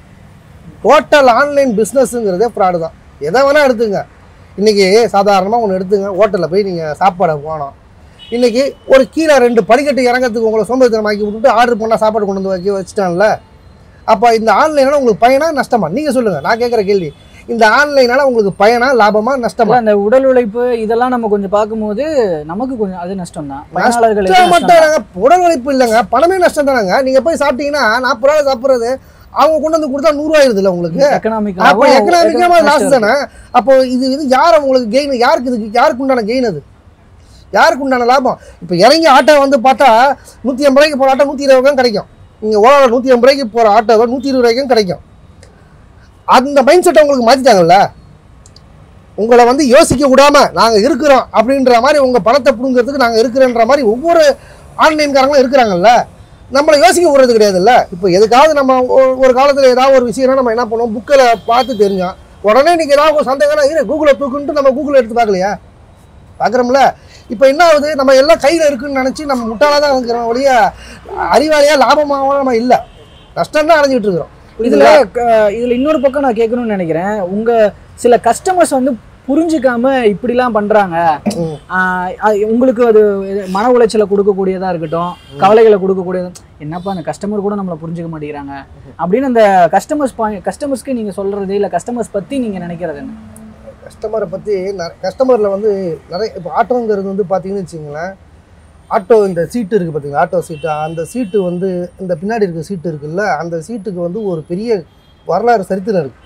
டோட்டல் ஆன்லைன் பிஸ்னஸ்ங்கிறதே ஃப்ராடு தான் எதை வேணால் எடுத்துங்க இன்றைக்கி சாதாரணமாக ஒன்று எடுத்துங்க ஹோட்டலில் போய் நீங்கள் சாப்பாடை போனோம் இன்றைக்கி ஒரு கீழே ரெண்டு படிக்கட்டு இறங்கிறதுக்கு உங்களை சோம்பேறித்தனமாக்கி விட்டுட்டு ஆர்டர் பண்ணால் சாப்பாடு கொண்டு வந்து வைக்க வச்சுட்டான்ல அப்போ இந்த ஆன்லைனால உங்களுக்கு பயனா நஷ்டமா நீங்கள் சொல்லுங்கள் நான் கேட்குற கேள்வி இந்த ஆன்லைனால உங்களுக்கு பயனா லாபமா நஷ்டமா அந்த உடல் உழைப்பு இதெல்லாம் நம்ம கொஞ்சம் பார்க்கும்போது நமக்கு கொஞ்சம் அது நஷ்டம் தான் பயனாளர்களுக்கு நஷ்டம் நஷ்டம் தான். மட்டும் உடல் உழைப்பு இல்லைங்க பணமே நஷ்டம் தானங்க நீங்கள் போய் சாப்பிட்டீங்கன்னா நாற்பது ரூபாய் சாப்பிட்றது அவங்க கொண்டு வந்து கொடுத்தா நூறுரூவா இல்லை உங்களுக்கு எக்கனாமிக்காவும் அப்போ எக்கனாமிக்காக நஷ்டம் லாஸ் இருக்கு. தானே அப்போ இது இது யார் உங்களுக்கு கெயின் யாருக்கு இதுக்கு யாருக்கு உண்டான கெயின் அது யாருக்கு உண்டான லாபம் இப்போ இறங்கி ஆட்டோ வந்து பார்த்தா நூற்றி ஐம்பது ரூபாய்க்கு போகிற ஆட்டோ நூற்றி இருபது ரூபாய்க்கும் கிடைக்கும் இங்கே ஓலாவில் நூற்றி ஐம்பது ரூபாய்க்கு போகிற ஆட்டோ தான் நூற்றி இருபது ரூபாய்க்கும் கிடைக்கும் அந்த மைண்ட் செட்டை உங்களுக்கு மாற்றிட்டாங்கல்ல உங்களை வந்து யோசிக்க விடாம நாங்கள் இருக்கிறோம் அப்படின்ற மாதிரி உங்கள் பணத்தை பிடுங்கிறதுக்கு நாங்கள் இருக்கிறோன்ற மாதிரி ஒவ்வொரு ஆன்லைன்காரங்களும் இருக்கிறாங்கல்ல நம்மளை யோசிக்க விடுறது கிடையாதுல்ல இப்போ எதுக்காவது நம்ம ஒ- ஒரு காலத்தில் ஏதாவது ஒரு விஷயம்னா நம்ம என்ன பண்ணுவோம் புக்கில் பார்த்து தெரிஞ்சோம் உடனே நீங்கள் ஏதாவது ஒரு சந்தேகம்னா இரு கூகுளை தூக்குன்ட்டு நம்ம கூகுள் எடுத்து பார்க்கலையா பார்க்குறோம்ல இப்போ என்ன ஆகுது நம்ம எல்லாம் கையில் இருக்குன்னு நினச்சி நம்ம முட்டாளாக தான் இருக்கிறோம் ஒழிய அறிவாளியாக லாபமாக நம்ம இல்லை நஷ்டம் தான் அடைஞ்சிட்டு இருக்கிறோம் இதுல க- இதுல இன்னொரு பக்கம் நான் கேட்கணும்னு நினைக்கிறேன் உங்க சில கஸ்டமர்ஸ் வந்து புரிஞ்சுக்காம இப்படிலாம் பண்றாங்க ம். ஆஹ் அது உங்களுக்கு அது இது மன உளைச்சலை கொடுக்கக்கூடியதா இருக்கட்டும் கவலைகளை கொடுக்கக்கூடியது என்னப்பா அந்த கஸ்டமர் கூட நம்மளை புரிஞ்சுக்க மாட்டேங்கிறாங்க அப்படின்னு அந்த கஸ்டமர்ஸ் கஸ்டமர்ஸ்க்கு நீங்க சொல்றது இல்ல கஸ்டமர்ஸ் பத்தி நீங்க நினைக்கிறது என்ன கஸ்டமரை பற்றி கஸ்டமரில் வந்து நிறைய இப்போ ஆட்டோங்கிறது வந்து பார்த்தீங்கன்னு வச்சுங்களேன் ஆட்டோ இந்த சீட்டு இருக்குது பார்த்தீங்களா ஆட்டோ சீட்டு அந்த சீட்டு வந்து இந்த பின்னாடி இருக்க சீட்டு இருக்குல்ல அந்த சீட்டுக்கு வந்து ஒரு பெரிய வரலாறு சரித்திரம் இருக்குது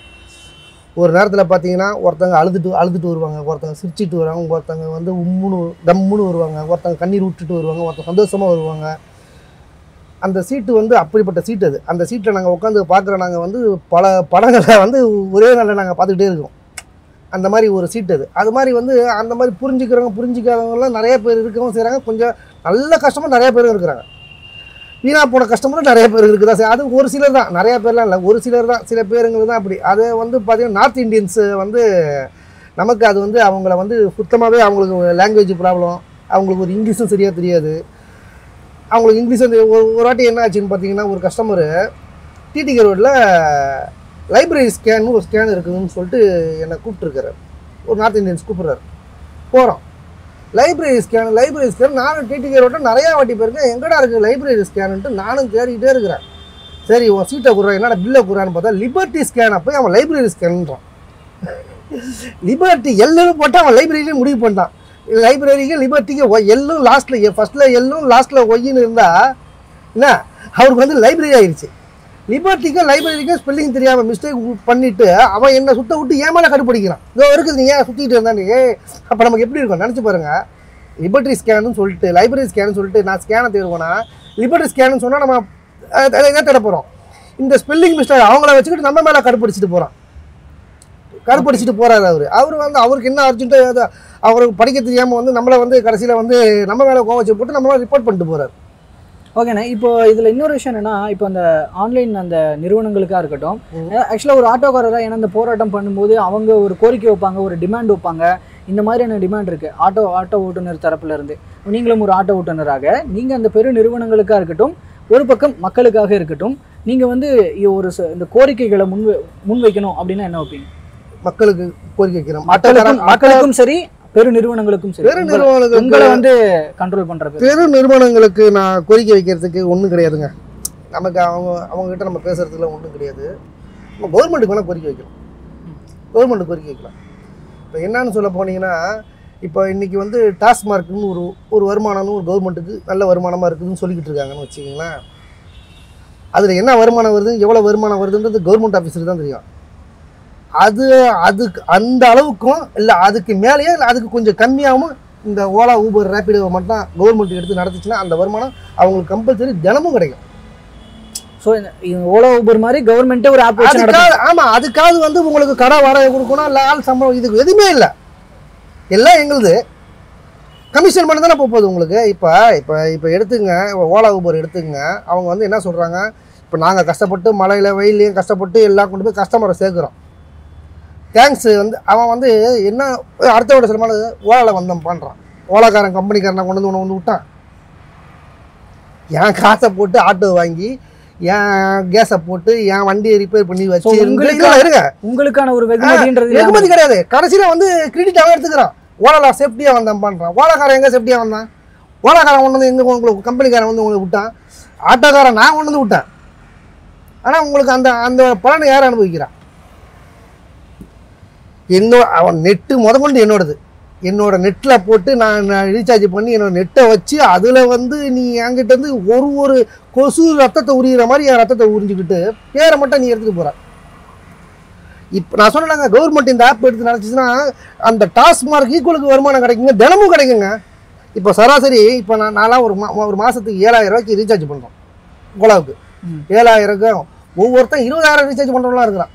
ஒரு நேரத்தில் பார்த்தீங்கன்னா ஒருத்தங்க அழுதுட்டு அழுதுட்டு வருவாங்க ஒருத்தங்க சிரிச்சிட்டு வருவாங்க ஒருத்தங்க வந்து உம்முன்னு டம்முன்னு வருவாங்க ஒருத்தங்க கண்ணீர் விட்டுட்டு வருவாங்க ஒருத்தங்க சந்தோஷமாக வருவாங்க அந்த சீட்டு வந்து அப்படிப்பட்ட சீட்டு அது அந்த சீட்டில் நாங்கள் உட்காந்து பார்க்குற நாங்கள் வந்து பல படங்களை வந்து ஒரே நாளில் நாங்கள் பார்த்துக்கிட்டே இருக்கோம் அந்த மாதிரி ஒரு சீட் அது அது மாதிரி வந்து அந்த மாதிரி புரிஞ்சுக்கிறவங்க புரிஞ்சிக்காதவங்கலாம் நிறைய பேர் இருக்கவும் செய்கிறாங்க கொஞ்சம் நல்ல கஸ்டமர் நிறைய பேரும் இருக்கிறாங்க வீணா போன கஸ்டமரும் நிறைய பேர் இருக்குதா சரி அது ஒரு சிலர் தான் நிறைய பேர்லாம் இல்லை ஒரு சிலர் தான் சில பேருங்க தான் அப்படி அது வந்து பார்த்தீங்கன்னா நார்த் இந்தியன்ஸ் வந்து நமக்கு அது வந்து அவங்கள வந்து சுத்தமாகவே அவங்களுக்கு லாங்குவேஜ் ப்ராப்ளம் அவங்களுக்கு ஒரு இங்கிலீஷும் சரியாக தெரியாது அவங்களுக்கு இங்கிலீஷ் வந்து ஒரு ஒரு வாட்டி என்ன ஆச்சுன்னு பார்த்தீங்கன்னா ஒரு கஸ்டமரு டிடிகே ரோட்டில் லைப்ரரி ஸ்கேன் ஒரு ஸ்கேன் இருக்குதுன்னு சொல்லிட்டு என்னை கூப்பிட்டுருக்காரு ஒரு நார்த் இந்தியன்ஸ் கூப்பிட்றாரு போகிறோம் லைப்ரரி ஸ்கேன் லைப்ரரி ஸ்கேன் நானும் டிடிகே ரோட்டில் நிறையா வாட்டி போயிருக்கேன் எங்கடா இருக்குது லைப்ரரி ஸ்கேனுன்ட்டு நானும் தேடிக்கிட்டே இருக்கிறேன் சரி உன் சீட்டை குடுறா என்னடா பில்லை குடுறான்னு பார்த்தா லிபர்ட்டி ஸ்கேனை போய் அவன் லைப்ரரி ஸ்கேன்றான் லிபர்ட்டி எல்லுன்னு போட்டு அவன் லைப்ரரியிலே முடிவு பண்ணிட்டான் லைப்ரரிக்கு லிபர்ட்டிக்கு ஒய் எல்லும் லாஸ்ட்டில் ஃபஸ்ட்டில் எல்லும் லாஸ்ட்டில் ஒய்ன்னு இருந்தால் என்ன அவருக்கு வந்து லைப்ரரி ஆயிடுச்சு லிபர்ட்டிக்கும் லைப்ரரிக்கும் ஸ்பெல்லிங் தெரியாமல் மிஸ்டேக் பண்ணிட்டு அவன் என்ன சுத்த விட்டு ஏமால கடுப்பிடிக்கிறான் இதோ இருக்குது நீ ஏன் சுற்றிட்டு இருந்தா ஏ அப்போ நமக்கு எப்படி இருக்கும் நினச்சி பாருங்க லிபர்ட்டி ஸ்கேனுன்னு சொல்லிட்டு லைப்ரரி ஸ்கேன் சொல்லிட்டு நான் ஸ்கேனை தேடுவேனா லிபர்ட்டி ஸ்கேன்னு சொன்னால் நம்ம அஹ், என்ன தேட போகிறோம் இந்த ஸ்பெல்லிங் மிஸ்டேக் அவங்கள வச்சுக்கிட்டு நம்ம மேலே கடுப்பிடிச்சிட்டு போகிறான் கருப்படிச்சிட்டு போறாரு அவர் அவர் வந்து அவருக்கு என்ன அர்ஜென்ட்டோ அவருக்கு படிக்க தெரியாமல் வந்து நம்மளை வந்து கடைசியில் வந்து நம்ம மேலே கோவம் வச்சு போட்டு நம்ம ரிப்போர்ட் பண்ணிட்டு போறாரு ஓகேண்ணா இப்போ இதுல இன்னொரு விஷயம் என்னன்னா இப்போ அந்த ஆன்லைன் அந்த நிறுவனங்களுக்கா இருக்கட்டும் ம். ஆக்சுவலா ஒரு ஆட்டோக்காரராக ஏன்னா இந்த போராட்டம் பண்ணும்போது அவங்க ஒரு கோரிக்கை வைப்பாங்க ஒரு டிமாண்ட் வைப்பாங்க இந்த மாதிரியான டிமாண்ட் இருக்கு ஆட்டோ ஆட்டோ ஓட்டுநர் தரப்புல இருந்து நீங்களும் ஒரு ஆட்டோ ஓட்டுநராக நீங்க அந்த பெரு நிறுவனங்களுக்கா இருக்கட்டும் ஒரு பக்கம் மக்களுக்காக இருக்கட்டும் நீங்க வந்து இ- ஒரு ச- இந்த கோரிக்கைகளை முன் முன்வைக்கணும் அப்படின்னா என்ன வைப்பீங்க மக்களுக்கு கோரிக்கை வைக்கிறோம் மக்களுக்கும் மக்களுக்கும் சரி பெரு நிறுவனங்களுக்கும் சரி பெரு உங்களை- நிறுவனங்களுக்கு உங்களை வந்து கண்ட்ரோல் பண்ற பேர் பெரு நிறுவனங்களுக்கு நான் கோரிக்கை வைக்கிறதுக்கு ஒன்றும் கிடையாதுங்க நமக்கு அவங்க அவங்ககிட்ட நம்ம பேசுறதுக்குலாம் ஒன்றும் கிடையாது நம்ம கவர்மெண்ட்டுக்கு வேணால் கோரிக்கை வைக்கலாம் கவர்மெண்ட்டுக்கு கோரிக்கை வைக்கலாம் இப்போ என்னன்னு சொல்ல போனீங்கன்னா இப்போ இன்னைக்கு வந்து டாஸ்மார்க்னு ஒரு ஒரு வருமானம்னு ஒரு கவர்மெண்ட்டுக்கு நல்ல வருமானமாக இருக்குதுன்னு சொல்லிக்கிட்டு இருக்காங்கன்னு வச்சுக்கிங்களேன் அதில் என்ன வருமானம் வருது எவ்வளோ வருமானம் வருதுன்றது கவர்மெண்ட் ஆஃபீஸருக்கு தான் தெரியும் அது அதுக்கு அந்த அளவுக்கும் இல்லை அதுக்கு மேலேயே இல்லை அதுக்கு கொஞ்சம் கம்மியாகவும் இந்த ஓலா ஊபர் ரேப்பிடோ மட்டும் கவர்மெண்ட் எடுத்து நடத்துச்சுன்னா அந்த வருமானம் அவங்களுக்கு கம்பல்சரி தினமும் கிடைக்கும் ஸோ ஓலா ஊபர் மாதிரி கவர்மெண்ட்டே ஒரு ஆப் வச்சு நடத்தும் அதுக்காக ஆமா அதுக்காவது வந்து உங்களுக்கு கடை வாடகை கொடுக்கணும் இல்லை ஆள் சம்பளம் இதுக்கு எதுவுமே இல்லை எல்லாம் எங்களுது கமிஷன் பண்ண தானே போகுது உங்களுக்கு இப்போ இப்போ இப்போ எடுத்துங்க ஓலா ஊபர் எடுத்துங்க அவங்க வந்து என்ன சொல்கிறாங்க இப்போ நாங்கள் கஷ்டப்பட்டு மழையில் வெயிலையும் கஷ்டப்பட்டு எல்லாம் கொண்டு போய் கஸ்டமரை சேர்க்குறோம் தேங்க்ஸ் வந்து அவன் வந்து என்ன அடுத்தவட சிலமான ஓலாவில் வந்தோம் பண்ணுறான் ஓலாக்காரன் கம்பெனிக்காரனை கொண்டு வந்து உன்னை வந்து விட்டான் என் காசை போட்டு ஆட்டோ வாங்கி என் கேஸை போட்டு என் வண்டியை ரிப்பேர் பண்ணி வச்சு உங்களுக்கு- இருங்க, இருங்க உங்களுக்கான ஒரு வெகுமதின்றது இல்லாம வெகுமதி கிடையாது கடைசியில் வந்து கிரெடிட் அவன் எடுத்துக்கிறான் ஓலால சேஃப்டியாக வந்தான் பண்ணுறான் ஓலாக்காரன் எங்கே சேஃப்டியாக வந்தான் ஓலாக்காரன் கொண்டு வந்து எங்கே உங்களுக்கு கம்பெனிக்காரன் வந்து உங்களுக்கு விட்டான் ஆட்டோக்காரன் நான் கொண்டு வந்து விட்டேன் ஆனால் உங்களுக்கு அந்த அந்த பலனை யார் அனுபவிக்கிறா என்னோட அவன் நெட்டு முதற்கொண்டு என்னோடது என்னோட நெட்டில் போட்டு நான் ரீசார்ஜ் பண்ணி என்னோட நெட்டை வச்சு அதில் வந்து நீ என்கிட்ட இருந்து ஒரு ஒரு கொசு ரத்தத்தை உரியிற மாதிரி என் ரத்தத்தை உறிஞ்சிக்கிட்டு பேரை மட்டும் நீ எடுத்துகிட்டு போகிற இப்போ நான் சொன்னேங்க கவர்மெண்ட் இந்த ஆப் எடுத்து நினச்சிச்சுன்னா அந்த டாஸ்மார்க் ஈக்குவலுக்கு வருமானம் கிடைக்குங்க தினமும் கிடைக்குங்க இப்போ சராசரி இப்போ நான் நான்லாம் ஒரு மா ஒரு மாதத்துக்கு ஏழாயிரம் ரூபாய்க்கு ரீசார்ஜ் பண்ணுறோம் கோலாவுக்கு ம். ஏழாயிரம் ஒவ்வொருத்தன் இருபதாயிரம் ரீசார்ஜ் பண்ணுறவங்களாம் இருக்கிறான்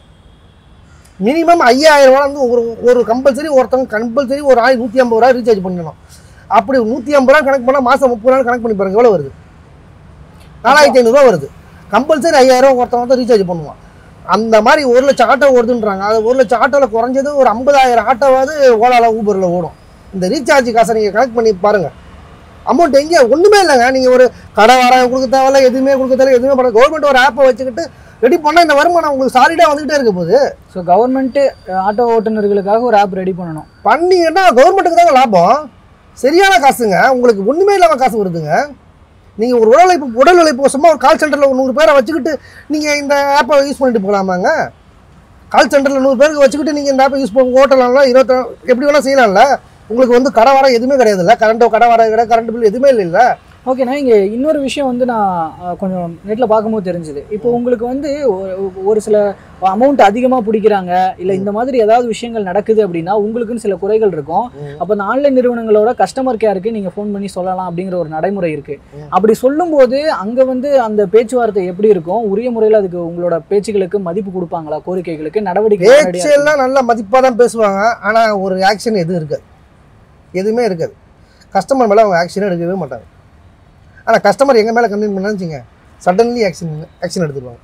மினிமம் ஐயாயிரம் ரூபா வந்து ஒரு ஒரு கம்பல்சரி ஒருத்தவங்க கம்பல்சரி ஒரு ஆயிரம் நூற்றி ஐம்பது ரூபா ரீசார்ஜ் பண்ணணும் அப்படி நூற்றி ஐம்பது ரூபா கணக்கு பண்ணால் மாதம் முப்பது நாள் கணக்கு பண்ணி பாருங்க எவ்வளோ வருது நாலாயிரத்தி ஐநூறுரூவா வருது கம்பல்சரி ஐயாயிரம் ரூபா ஒருத்தவங்க தான் ரீசார்ஜ் பண்ணுவான் அந்த மாதிரி ஒரு லட்சம் ஆட்டோ ஓடுதுன்றாங்க அது ஒரு லட்சம் ஆட்டோவில் குறைஞ்சது ஒரு ஐம்பதாயிரம் ஆட்டோவாவது ஓலாவில் ஊபரில் ஓடும் இந்த ரீசார்ஜ் காசை நீங்கள் கனெக்ட் பண்ணி பாருங்கள் அமௌண்ட் எங்கே ஒன்றுமே இல்லைங்க நீங்கள் ஒரு கடை வாடகை கொடுக்க தேவையில்ல எதுவுமே கொடுக்க தேவையில்ல எதுவுமே பண்ண கவர்மெண்ட் ஒரு ஆப்பை வச்சுக்கிட்டு ரெடி பண்ணால் இந்த வருமானம் உங்களுக்கு சாலிடாக வந்துகிட்டே இருக்க போகுது ஸோ கவர்மெண்ட்டு ஆட்டோ ஓட்டுநர்களுக்காக ஒரு ஆப் ரெடி பண்ணணும் பண்ணீங்கன்னா கவர்மெண்ட்டுக்கு தாங்க லாபம் சரியான காசுங்க உங்களுக்கு ஒன்றுமே இல்லாமல் காசு வருதுங்க நீங்கள் ஒரு உடல் உழைப்பு உடல் உழைப்பு சும்மா ஒரு கால் சென்டரில் ஒரு நூறு பேரை வச்சுக்கிட்டு நீங்கள் இந்த ஆப்பை யூஸ் பண்ணிட்டு போகலாமாங்க கால் சென்டரில் நூறு பேருக்கு வச்சுக்கிட்டு நீங்கள் இந்த ஆப்பை யூஸ் பண்ணி ஓட்டலாம்ல இருபத்தி எப்படி வேணால் செய்யலாம்ல உங்களுக்கு வந்து கடை வர எதுவுமே கிடையாதுல்ல கரண்ட்டோ கடை வர கிடையாது கரண்ட் பில் எதுவுமே இல்லைல்ல ஓகேண்ணா இங்கே இன்னொரு விஷயம் வந்து நான் அஹ், கொஞ்சம் நெட்டில் பார்க்கும்போது தெரிஞ்சுது இப்போ உங்களுக்கு வந்து ஒரு- ஒரு சில அமௌண்ட் அதிகமாக பிடிக்கிறாங்க இல்லை இந்த மாதிரி ஏதாவது விஷயங்கள் நடக்குது அப்படின்னா உங்களுக்குன்னு சில குறைகள் இருக்கும் ம். அப்போ இந்த ஆன்லைன் நிறுவனங்களோட கஸ்டமர் கேருக்கு நீங்கள் ஃபோன் பண்ணி சொல்லலாம் அப்படிங்கிற ஒரு நடைமுறை இருக்கு ம். அப்படி சொல்லும்போது அங்கே வந்து அந்த பேச்சுவார்த்தை எப்படி இருக்கும் உரிய முறையில் அதுக்கு உங்களோட பேச்சுகளுக்கு மதிப்பு கொடுப்பாங்களா கோரிக்கைகளுக்கு நடவடிக்கை பேச்சு உடனடியா எல்லாம் நல்ல மதிப்பாக தான் பேசுவாங்க ஆனால் ஒரு ஆக்ஷன் எதுவும் இருக்காது எதுவுமே இருக்காது கஸ்டமர் மேலே அவங்க ஆக்ஷன் எடுக்கவே மாட்டாங்க ஆனால் கஸ்டமர் எங்கள் மேலே கம்ப்ளைண்ட் பண்ணான்னு வச்சுங்க சடன்லி ஆக்ஷன் ஆக்ஷன் எடுத்துருவாங்க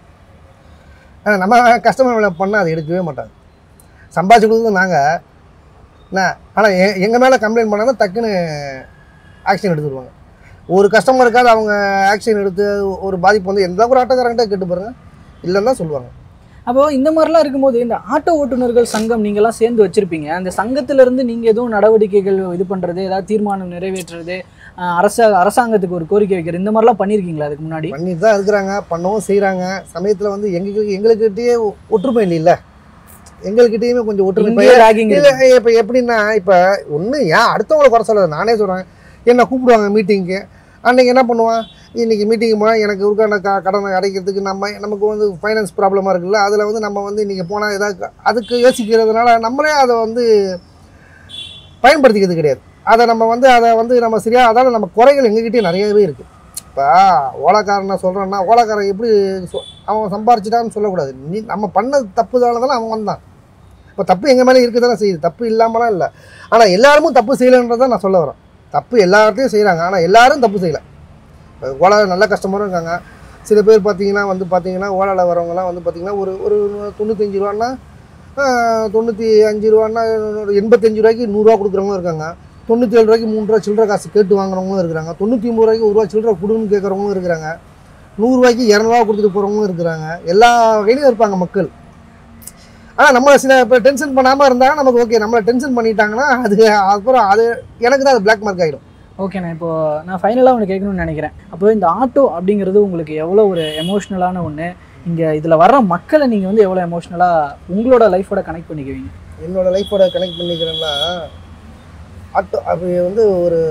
ஆனால் நம்ம கஸ்டமர் மேலே பண்ணால் அதை எடுக்கவே மாட்டாங்க சம்பாதிச்சு கொடுத்தது நாங்கள் என்ன ஆனால் எ எங்கள் மேலே கம்ப்ளைண்ட் பண்ணாங்கன்னா டக்குன்னு ஆக்ஷன் எடுத்துருவாங்க ஒரு கஸ்டமருக்காவது அவங்க ஆக்ஷன் எடுத்து ஒரு பாதிப்பு வந்து எந்த ஒரு ஆட்டோக்காரங்கிட்ட கேட்டு பாருங்க இல்லைன்னு தான் சொல்லுவாங்க அப்போ இந்த மாதிரிலாம் இருக்கும்போது இந்த ஆட்டோ ஓட்டுநர்கள் சங்கம் நீங்கெல்லாம் சேர்ந்து வச்சிருப்பீங்க அந்த சங்கத்துல இருந்து நீங்க எதுவும் நடவடிக்கைகள் இது பண்றது ஏதாவது தீர்மானம் நிறைவேற்றுறது அஹ், அரச அரசாங்கத்துக்கு ஒரு கோரிக்கை வைக்கிறது இந்த மாதிரிலாம் பண்ணியிருக்கீங்களா அதுக்கு முன்னாடி பண்ணிட்டு தான் இருக்கிறாங்க பண்ணவும் செய்கிறாங்க சமயத்தில் வந்து எங்களுக்கு எங்களுக்கிட்டேயே ஒற்றுமை இல்லைல்ல எங்கள்கிட்டயுமே கொஞ்சம் ஒற்றுமை இங்கே ராகிங் இல்லை இப்போ எப்படின்னா இப்போ ஒன்று ஏன் அடுத்தவங்களை குறை சொல்லாது நானே சொல்கிறேன் என்னை கூப்பிடுவாங்க மீட்டிங்க்கு அன்னைக்கு என்ன பண்ணுவான் இன்னைக்கு மீட்டிங் போனால் எனக்கு இருக்க க கடனை அடைக்கிறதுக்கு நம்ம நமக்கு வந்து ஃபைனான்ஸ் ப்ராப்ளமாக இருக்குல்ல அதில் வந்து நம்ம வந்து இன்றைக்கி போனால் ஏதாவது அதுக்கு யோசிக்கிறதுனால நம்மளே அதை வந்து பயன்படுத்திக்கிறது கிடையாது அதை நம்ம வந்து அதை வந்து நம்ம சரியாக அதால் நம்ம குறைகள் எங்ககிட்டயே நிறையவே இருக்குது இப்போ ஓலாக்காரனை சொல்கிறோன்னா ஓலாக்காரன் எப்படி சொ- அவன் சம்பாரிச்சிட்டான்னு சொல்லக்கூடாது நீ நம்ம பண்ண தப்புதால தானே அவன் வந்தான் இப்போ தப்பு எங்கள் மேலே இருக்க தானே செய்யுது தப்பு இல்லாமலாம் இல்லை ஆனால் எல்லாருமே தப்பு செய்யலைன்றதை நான் சொல்ல வரேன் தப்பு எல்லா இடத்தையும் செய்கிறாங்க ஆனால் எல்லாரும் தப்பு செய்யலை இப்போ ஓலா நல்ல கஸ்டமரும் இருக்காங்க சில பேர் பார்த்தீங்கன்னா வந்து பார்த்தீங்கன்னா ஓலாவில் வரவங்கலாம் வந்து பார்த்தீங்கன்னா ஒரு ஒரு தொண்ணூத்தஞ்சு ரூபான்னா ஆஹ், தொண்ணூற்றி அஞ்சு ரூபான்னா ஒரு எண்பத்தஞ்சு ரூபாய்க்கு நூறுரூவா கொடுக்குறவங்களும் இருக்காங்க தொண்ணூற்றி ஏழு ரூபாய்க்கு மூணு ரூபா சில்லற காசு கேட்டு வாங்குறவங்களும் இருக்கிறாங்க தொண்ணூற்றி ஒம்பது ரூபாய்க்கு ஒரு ரூபா சில்லற கொடுன்னு கேட்குறவங்களும் இருக்கிறாங்க நூறுரூவாய்க்கு இரநூறுவா கொடுத்துட்டு போகிறவங்களும் இருக்கிறாங்க எல்லா வகையிலும் இருப்பாங்க மக்கள் ஆனால் நம்ம சில இப்போ டென்ஷன் பண்ணாமல் இருந்தாங்கன்னா நமக்கு ஓகே நம்மளை டென்ஷன் பண்ணிட்டாங்கன்னா அது அப்புறம் அது எனக்கு தான் அது பிளாக் மார்க் ஆகிடும் ஓகேண்ணா இப்போ நான் ஃபைனலாக ஒன்று கேட்கணும்னு நினைக்கிறேன் அப்போ இந்த ஆட்டோ அப்படிங்கிறது உங்களுக்கு எவ்வளோ ஒரு எமோஷ்னலான ஒன்று இங்கே இதில் வர்ற மக்களை நீங்கள் வந்து எவ்வளோ எமோஷ்னலாக உங்களோட லைஃபோட கனெக்ட் பண்ணிக்குவீங்க என்னோட லைஃபோட கனெக்ட் பண்ணிக்கிறேன்னா ஆட்டோ அப்படி வந்து ஒரு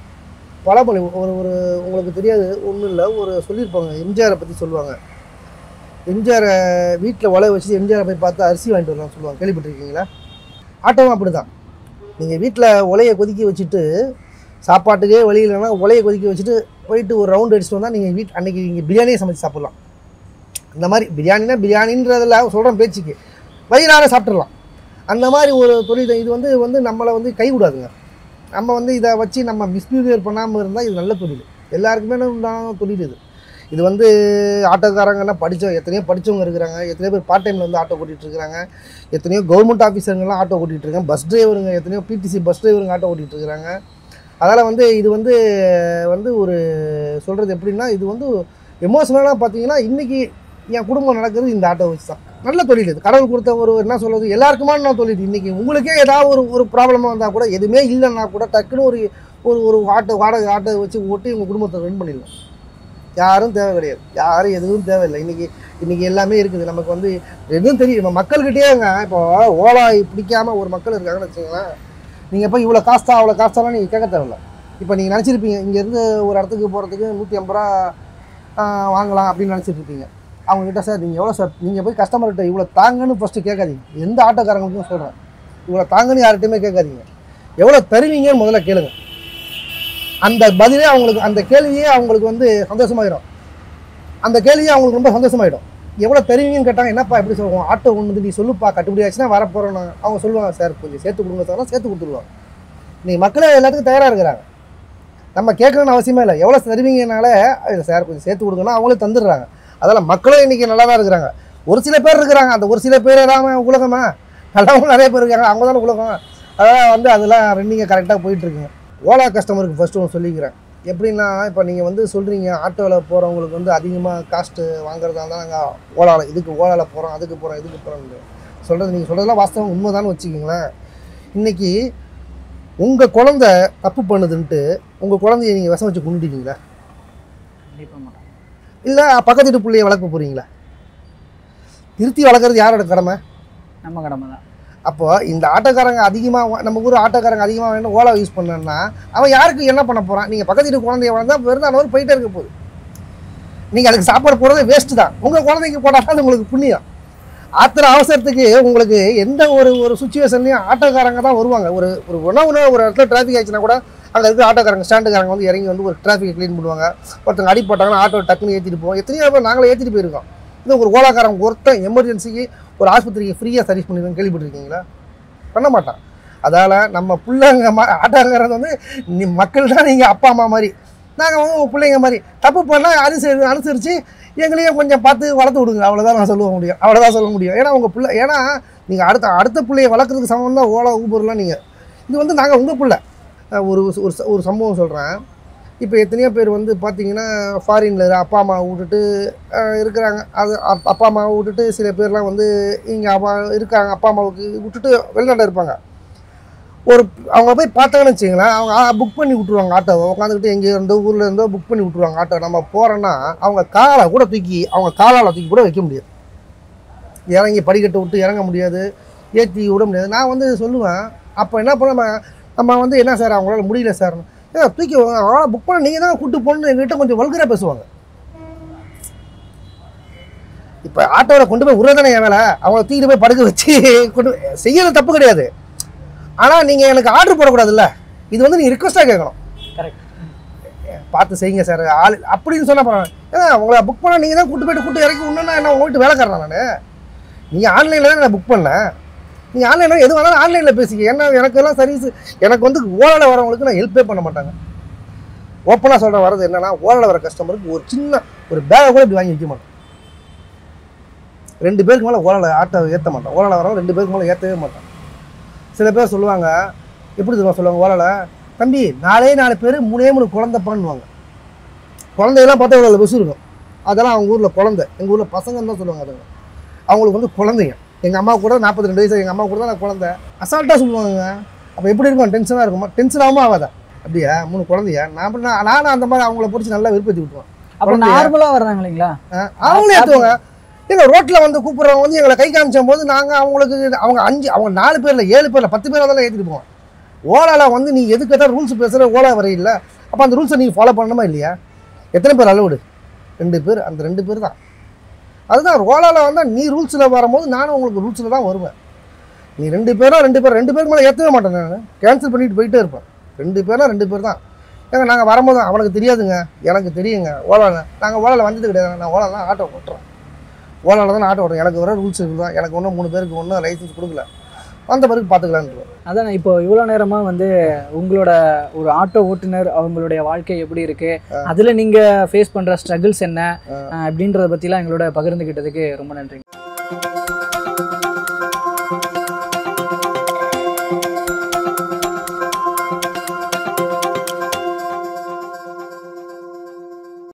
பழமொழி ஒரு ஒரு உங்களுக்கு தெரியாது ஒன்றும் இல்லை ஒரு சொல்லியிருப்பாங்க எம்ஜிஆரை பற்றி சொல்லுவாங்க எம்ஜிஆரை வீட்டில் உழை வச்சு எம்ஜிஆரை போய் பார்த்து அரிசி வாங்கிட்டு வரலாம்னு சொல்லுவாங்க கேள்விப்பட்டிருக்கீங்களா ஆட்டோவும் அப்படி தான் நீங்கள் வீட்டில் உலையை கொதிக்க வச்சுட்டு சாப்பாட்டுக்கே வழி இல்லைன்னா உலையை கொதிக்க வச்சுட்டு போயிட்டு ஒரு ரவுண்ட் அடிச்சுட்டு வந்தால் நீங்கள் வீட் அன்றைக்கி நீங்கள் பிரியாணியே சமைச்சு சாப்பிட்லாம் இந்த மாதிரி பிரியாணினா பிரியாணின்றதில் சொல்கிறேன் பேச்சுக்கு வயிறார சாப்பிட்றலாம் அந்த மாதிரி ஒரு தொழில் தான். இது வந்து வந்து நம்மளை வந்து கைவிடாதுங்க நம்ம வந்து இதை வச்சு நம்ம மிஸ்பிஹேவியர் பண்ணாமல் இருந்தால் இது நல்ல தொழில் எல்லாருக்குமே உண்டான தொழில் இது இது வந்து ஆட்டோக்காரங்கன்னா படித்த எத்தனையோ படித்தவங்க இருக்கிறாங்க எத்தனையோ பேர் பார்ட் டைமில் வந்து ஆட்டோ ஓட்டிகிட்டு இருக்கிறாங்க எத்தனையோ கவர்மெண்ட் ஆஃபீஸருங்கெல்லாம் ஆட்டோ ஓட்டிகிட்டு இருக்காங்க பஸ் டிரைவருங்க எத்தனையோ பிடிசி பஸ் டிரைவருங்க ஆட்டோ ஓட்டிகிட்டு இருக்கிறாங்க அதனால் வந்து இது வந்து வந்து ஒரு சொல்கிறது எப்படின்னா இது வந்து எமோஷனலாக பார்த்தீங்கன்னா இன்றைக்கி என் குடும்பம் நடக்கிறது இந்த ஆட்டோ வச்சு தான் நல்ல தொழில் இது கடவுள் கொடுத்த ஒரு என்ன சொல்கிறது எல்லாருக்குமான நான் தொழில் இன்றைக்கி உங்களுக்கே ஏதாவது ஒரு ஒரு ப்ராப்ளமாக வந்தால் கூட எதுவுமே இல்லைன்னா கூட டக்குன்னு ஒரு ஒரு ஒரு ஆட்டோ வாடகை ஆட்டோ வச்சு ஓட்டி உங்கள் குடும்பத்தை ரன் பண்ணிடலாம் யாரும் தேவை கிடையாது யாரும் எதுவும் தேவையில்லை இன்னைக்கு இன்னைக்கு எல்லாமே இருக்குது நமக்கு வந்து எதுவும் தெரியும் நம்ம மக்கள்கிட்டயேங்க இப்போ ஓலா பிடிக்காம ஒரு மக்கள் இருக்காங்கன்னு வச்சுங்களேன் நீங்கள் போய் இவ்வளோ காஸ்டா அவ்வளோ காஸ்டாலாம் நீங்கள் கேட்க தேவையில்ல இப்போ நீங்கள் நினச்சிருப்பீங்க இங்கேருந்து ஒரு இடத்துக்கு போகிறதுக்கு நூற்றி ஐம்பது ரூபா ஆஹ், வாங்கலாம் அப்படின்னு நினச்சிட்டு இருப்பீங்க அவங்ககிட்ட சார் நீங்கள் எவ்வளோ சார் நீங்கள் போய் கஸ்டமர்கிட்ட இவ்வளோ தாங்கன்னு ஃபஸ்ட்டு கேட்காதீங்க எந்த ஆட்டோக்காரங்களுக்கும் சொல்கிறேன் இவ்வளோ தாங்கன்னு யார்கிட்டையுமே கேட்காதீங்க எவ்வளோ தருவீங்கன்னு முதல்ல கேளுங்க அந்த பதிலே அவங்களுக்கு அந்த கேள்வியே அவங்களுக்கு வந்து சந்தோஷமாயிடும் அந்த கேள்வியே அவங்களுக்கு ரொம்ப சந்தோஷமாயிடும் எவ்வளோ தருவீங்கன்னு கேட்டாங்க என்னப்பா எப்படி சொல்லுவோம் ஆட்டோ ஒன்று நீ சொல்லுப்பா கட்டுப்படி ஆச்சுன்னா வரப்போகிறோம் அவங்க சொல்லுவாங்க சார் கொஞ்சம் சேர்த்து கொடுங்க சார் சேர்த்து கொடுத்துருவாங்க இன்னைக்கு மக்களே எல்லாத்துக்கும் தயாராக இருக்கிறாங்க நம்ம கேட்கணும்னு அவசியமே இல்லை எவ்வளோ தருவீங்கனால இல்லை சார் கொஞ்சம் சேர்த்து கொடுங்கன்னா அவங்களே தந்துடுறாங்க அதெல்லாம் மக்களும் இன்றைக்கி நல்லா தான் இருக்கிறாங்க ஒரு சில பேர் இருக்கிறாங்க அந்த ஒரு சில பேர் இல்லாமல் உலகமா நல்லவங்க நிறைய பேர் இருக்காங்க அவங்க தானே உலகம் அதெல்லாம் வந்து அதெல்லாம் ரெண்டிங்க கரெக்டாக போயிட்டுருக்குங்க ஓலா கஸ்டமருக்கு ஃபஸ்ட்டு ஒன்று சொல்லிக்கிறேன் எப்படின்னா இப்போ நீங்கள் வந்து சொல்கிறீங்க ஆட்டோவில் போகிறவங்களுக்கு வந்து அதிகமாக காஸ்ட்டு வாங்குறதா இருந்தால் நாங்கள் ஓலாவில் இதுக்கு ஓலாவில் போகிறோம் அதுக்கு போகிறோம் இதுக்கு போகிறோம் சொல்கிறது நீங்கள் சொல்கிறதெல்லாம் வாஸ்தவம் உண்மைதான்னு வச்சுக்கிங்களேன் இன்றைக்கி உங்கள் குழந்த தப்பு பண்ணுதுன்ட்டு உங்கள் குழந்தைய நீங்கள் விஷம் வச்சு கொண்டுட்டீங்களா கண்டிப்பாக மாட்டோம் இல்லை பக்கத்து வீட்டு பிள்ளைய வளர்க்க போகிறீங்களா திருத்தி வளர்க்குறது யாரோட கடமை நம்ம கடமை தான் அப்போ இந்த ஆட்டோக்காரங்க அதிகமாக நம்ம ஊர் ஆட்டோக்காரங்க அதிகமாக வேணும் ஓலா யூஸ் பண்ணான்னா அவன் யாருக்கு என்ன பண்ண போகிறான் நீங்கள் பக்கத்து வீட்டு குழந்தைய வளர்ந்தா வெறும் போயிட்டே இருக்க போகுது நீங்கள் அதுக்கு சாப்பாடு போடுறதே வேஸ்ட்டு தான் உங்கள் குழந்தைக்கு போட்டால் அது உங்களுக்கு புண்ணியம் ஆத்திர அவசரத்துக்கு உங்களுக்கு எந்த ஒரு ஒரு சுச்சுவேஷன்லையும் ஆட்டோக்காரங்க தான் வருவாங்க ஒரு ஒரு உணவுன ஒரு இடத்துல டிராஃபிக் ஆச்சுன்னா கூட அங்கே இருக்க ஆட்டோக்காரங்க ஸ்டாண்டுக்காரங்க வந்து இறங்கி வந்து ஒரு டிராஃபிக்கை க்ளீன் பண்ணுவாங்க ஒருத்தங்க அடி போட்டாங்கன்னா ஆட்டோ டக்குன்னு ஏற்றிட்டு போவோம் எத்தனையோ பேர் நாங்களே ஏற்றிட்டு போயிருக்கோம் இது ஒரு ஓலாக்காரங்க ஒருத்தன் எமர்ஜென்சிக்கு ஒரு ஆஸ்பத்திரிக்கு ஃப்ரீயாக சர்வீஸ் பண்ணிருக்கோம் கேள்விப்பட்டிருக்கீங்களா பண்ண மாட்டான் அதால் நம்ம பிள்ளைங்க மா ஆட்டோங்கிறது வந்து நீ மக்கள் தான் நீங்கள் அப்பா அம்மா மாதிரி நாங்கள் வந்து உங்கள் பிள்ளைங்க மாதிரி தப்பு பண்ணால் அனுசரி அனுசரித்து எங்களையும் கொஞ்சம் பார்த்து வளர்த்து விடுங்க அவ்வளோதான் நான் சொல்ல முடியும் அவ்வளோதான் சொல்ல முடியும் ஏன்னா உங்கள் பிள்ளை ஏன்னா நீங்கள் அடுத்த அடுத்த பிள்ளைய வளர்க்குறதுக்கு சமம் தான் ஓலா ஊபர்லாம் நீங்கள் இது வந்து நாங்கள் உங்கள் பிள்ளை அஹ் ஒரு ஒரு ச- ஒரு சம்பவம் சொல்கிறேன் இப்போ எத்தனையோ பேர் வந்து பார்த்தீங்கன்னா ஃபாரினில் அப்பா அம்மா விட்டுட்டு அஹ், இருக்கிறாங்க அது அப்- அப்பா அம்மாவை விட்டுட்டு சில பேர்லாம் வந்து இங்கே அப்பா இருக்காங்க அப்பா அம்மாவுக்கு விட்டுட்டு வெளிநாட்டில் இருப்பாங்க ஒரு அவங்க போய் பார்த்தாங்கன்னு வச்சுங்களேன் அவங்க புக் பண்ணி விட்ருவாங்க ஆட்டோவை உட்காந்துக்கிட்டு எங்கே இருந்தோ ஊரில் இருந்தோ புக் பண்ணி விட்ருவாங்க ஆட்டோ நம்ம போகிறோன்னா அவங்க காலை கூட தூக்கி அவங்க காலால் தூக்கி கூட வைக்க முடியாது இறங்கி படிக்கட்டை விட்டு இறங்க முடியாது ஏற்றி விட முடியாது நான் வந்து சொல்லுவேன் அப்போ என்ன பண்ண நம்ம நம்ம வந்து என்ன சார் அவங்களால முடியல சார் ஏ தூக்கி அவங்கள புக் பண்ண நீங்கள் தான் கூட்டு போகணுன்னு எங்ககிட்ட கொஞ்சம் வல்கராக பேசுவாங்க இப்போ ஆட்டோவில் கொண்டு போய் விடுறதானே என் வேலை அவங்கள தூக்கிட்டு போய் படுக்க வச்சு கொண்டு செய்யறது தப்பு கிடையாது ஆனால் நீங்கள் எனக்கு ஆர்டர் போடக்கூடாதுல்ல இது வந்து நீங்கள் ரிக்வஸ்ட்டாக கேட்கணும் கரெக்ட் பார்த்து செய்யுங்க சார் ஆள் அப்படின்னு சொன்னால் பரவாயில்ல ஏன்னா உங்களை புக் பண்ணால் நீங்கள் தான் கூட்டு போயிட்டு கூட்டு இறக்கி விடணுன்னா என்ன உங்கள் வீட்டு வேலைக்காரனா நான் நீங்கள் ஆன்லைனில் தான் நான் புக் பண்ணேன் நீங்கள் ஆன்லைனில் எது வேணாலும் ஆன்லைனில் பேசிக்க ஏன்னா எனக்கு எல்லாம் சர்வீஸ் எனக்கு வந்து ஓலாவில் வரவங்களுக்கு நான் ஹெல்ப்பே பண்ண மாட்டாங்க ஓப்பனாக சொல்கிற வரது என்னன்னா ஓலாவில் வர கஸ்டமருக்கு ஒரு சின்ன ஒரு பேகை கூட இப்படி வாங்கி வைக்க மாட்டேன் ரெண்டு பேருக்கு மேலே ஓலாவில் ஆட்டோ ஏற்ற மாட்டேன் ஓலாவில் வரவங்க ரெண்டு பேருக்கு மேலே ஏற்றவே மாட்டேன் சில பேர் சொல்லுவாங்க எப்படி தெரியுமா சொல்லுவாங்க ஓலாவில் தம்பி நாலே நாலு பேர் மூணே மூணு குழந்தை பண்ணுவாங்க குழந்தையெல்லாம் பார்த்தா இவ்வளோ பஸ் இருக்கும் அதெல்லாம் அவங்க ஊரில் குழந்தை எங்கள் ஊரில் பசங்கன்னு தான் சொல்லுவாங்க அதுங்க அவங்களுக்கு வந்து குழந்தைங்க எங்கள் அம்மா கூட நாற்பத்தி ரெண்டு வயசு எங்கள் அம்மா கூட தான் நான் குழந்தை அசால்ட்டாக சொல்லுவாங்க அப்போ எப்படி இருக்கும் டென்ஷனாக இருக்குமா டென்ஷன் ஆகாம ஆகாதா அப்படியா மூணு குழந்தையா நான் அப்ப நான் நானும் அந்த மாதிரி அவங்கள பிடிச்சி நல்லா விருப்பத்தி விட்டுருவேன் அப்போ குழந்தைய- நார்மலாக வர்றாங்க இல்லைங்களா ஆ, அவங்களே ஏற்றுவாங்க ஏங்க ரோட்டில் வந்து கூப்பிட்றவங்க வந்து எங்களை கை காமிச்சும் போது நாங்கள் அவங்களுக்கு அவங்க அஞ்சு அவங்க நாலு பேரில் ஏழு பேரில் பத்து பேர் தான் ஏற்றிட்டு போவோம் ஓலாவில் வந்து நீ எதுக்கு எதாவது ரூல்ஸ் பேசுகிற ஓலா வரையில்ல அப்போ அந்த ரூல்ஸை நீங்கள் ஃபாலோ பண்ணணுமா இல்லையா எத்தனை பேர் அலவுடு ரெண்டு பேர் அந்த ரெண்டு பேர் தான் அதுதான் ஓலாவில் வந்தால் நீ ரூல்ஸில் வரும்போது நானும் உங்களுக்கு ரூல்ஸில் தான் வருவேன் நீ ரெண்டு பேரா ரெண்டு பேர் ரெண்டு பேருக்கு மேலே ஏற்றவே மாட்டேன் நான் கேன்சல் பண்ணிட்டு போயிட்டே இருப்பேன் ரெண்டு பேர்னா ரெண்டு பேர் தான் ஏங்க நாங்கள் வரும்போது அவனுக்கு தெரியாதுங்க எனக்கு தெரியுங்க ஓலாவில் நாங்கள் ஓலாவில் வந்தது கிடையாது நான் ஓலாவில் ஆட்டோ ஓட்டுறேன் ஓலாவில் தான் நான் ஆட்டோ ஓட்டுறேன் எனக்கு வர ரூல்ஸ் தான் எனக்கு ஒன்றும் மூணு பேருக்கு ஒன்றும் லைசன்ஸ் கொடுக்கல வந்த பிறகு பார்த்துக்கலான்னு அதான் இப்போ இவ்வளோ நேரமாக வந்து உங்களோட ஒரு ஆட்டோ ஓட்டுநர் அவங்களுடைய வாழ்க்கை எப்படி இருக்கு அதில் நீங்கள் ஃபேஸ் பண்ணுற ஸ்ட்ரகிள்ஸ் என்ன ஆ. அஹ், அப்படின்றத பற்றிலாம் எங்களோட பகிர்ந்துக்கிட்டதுக்கு ரொம்ப நன்றிங்க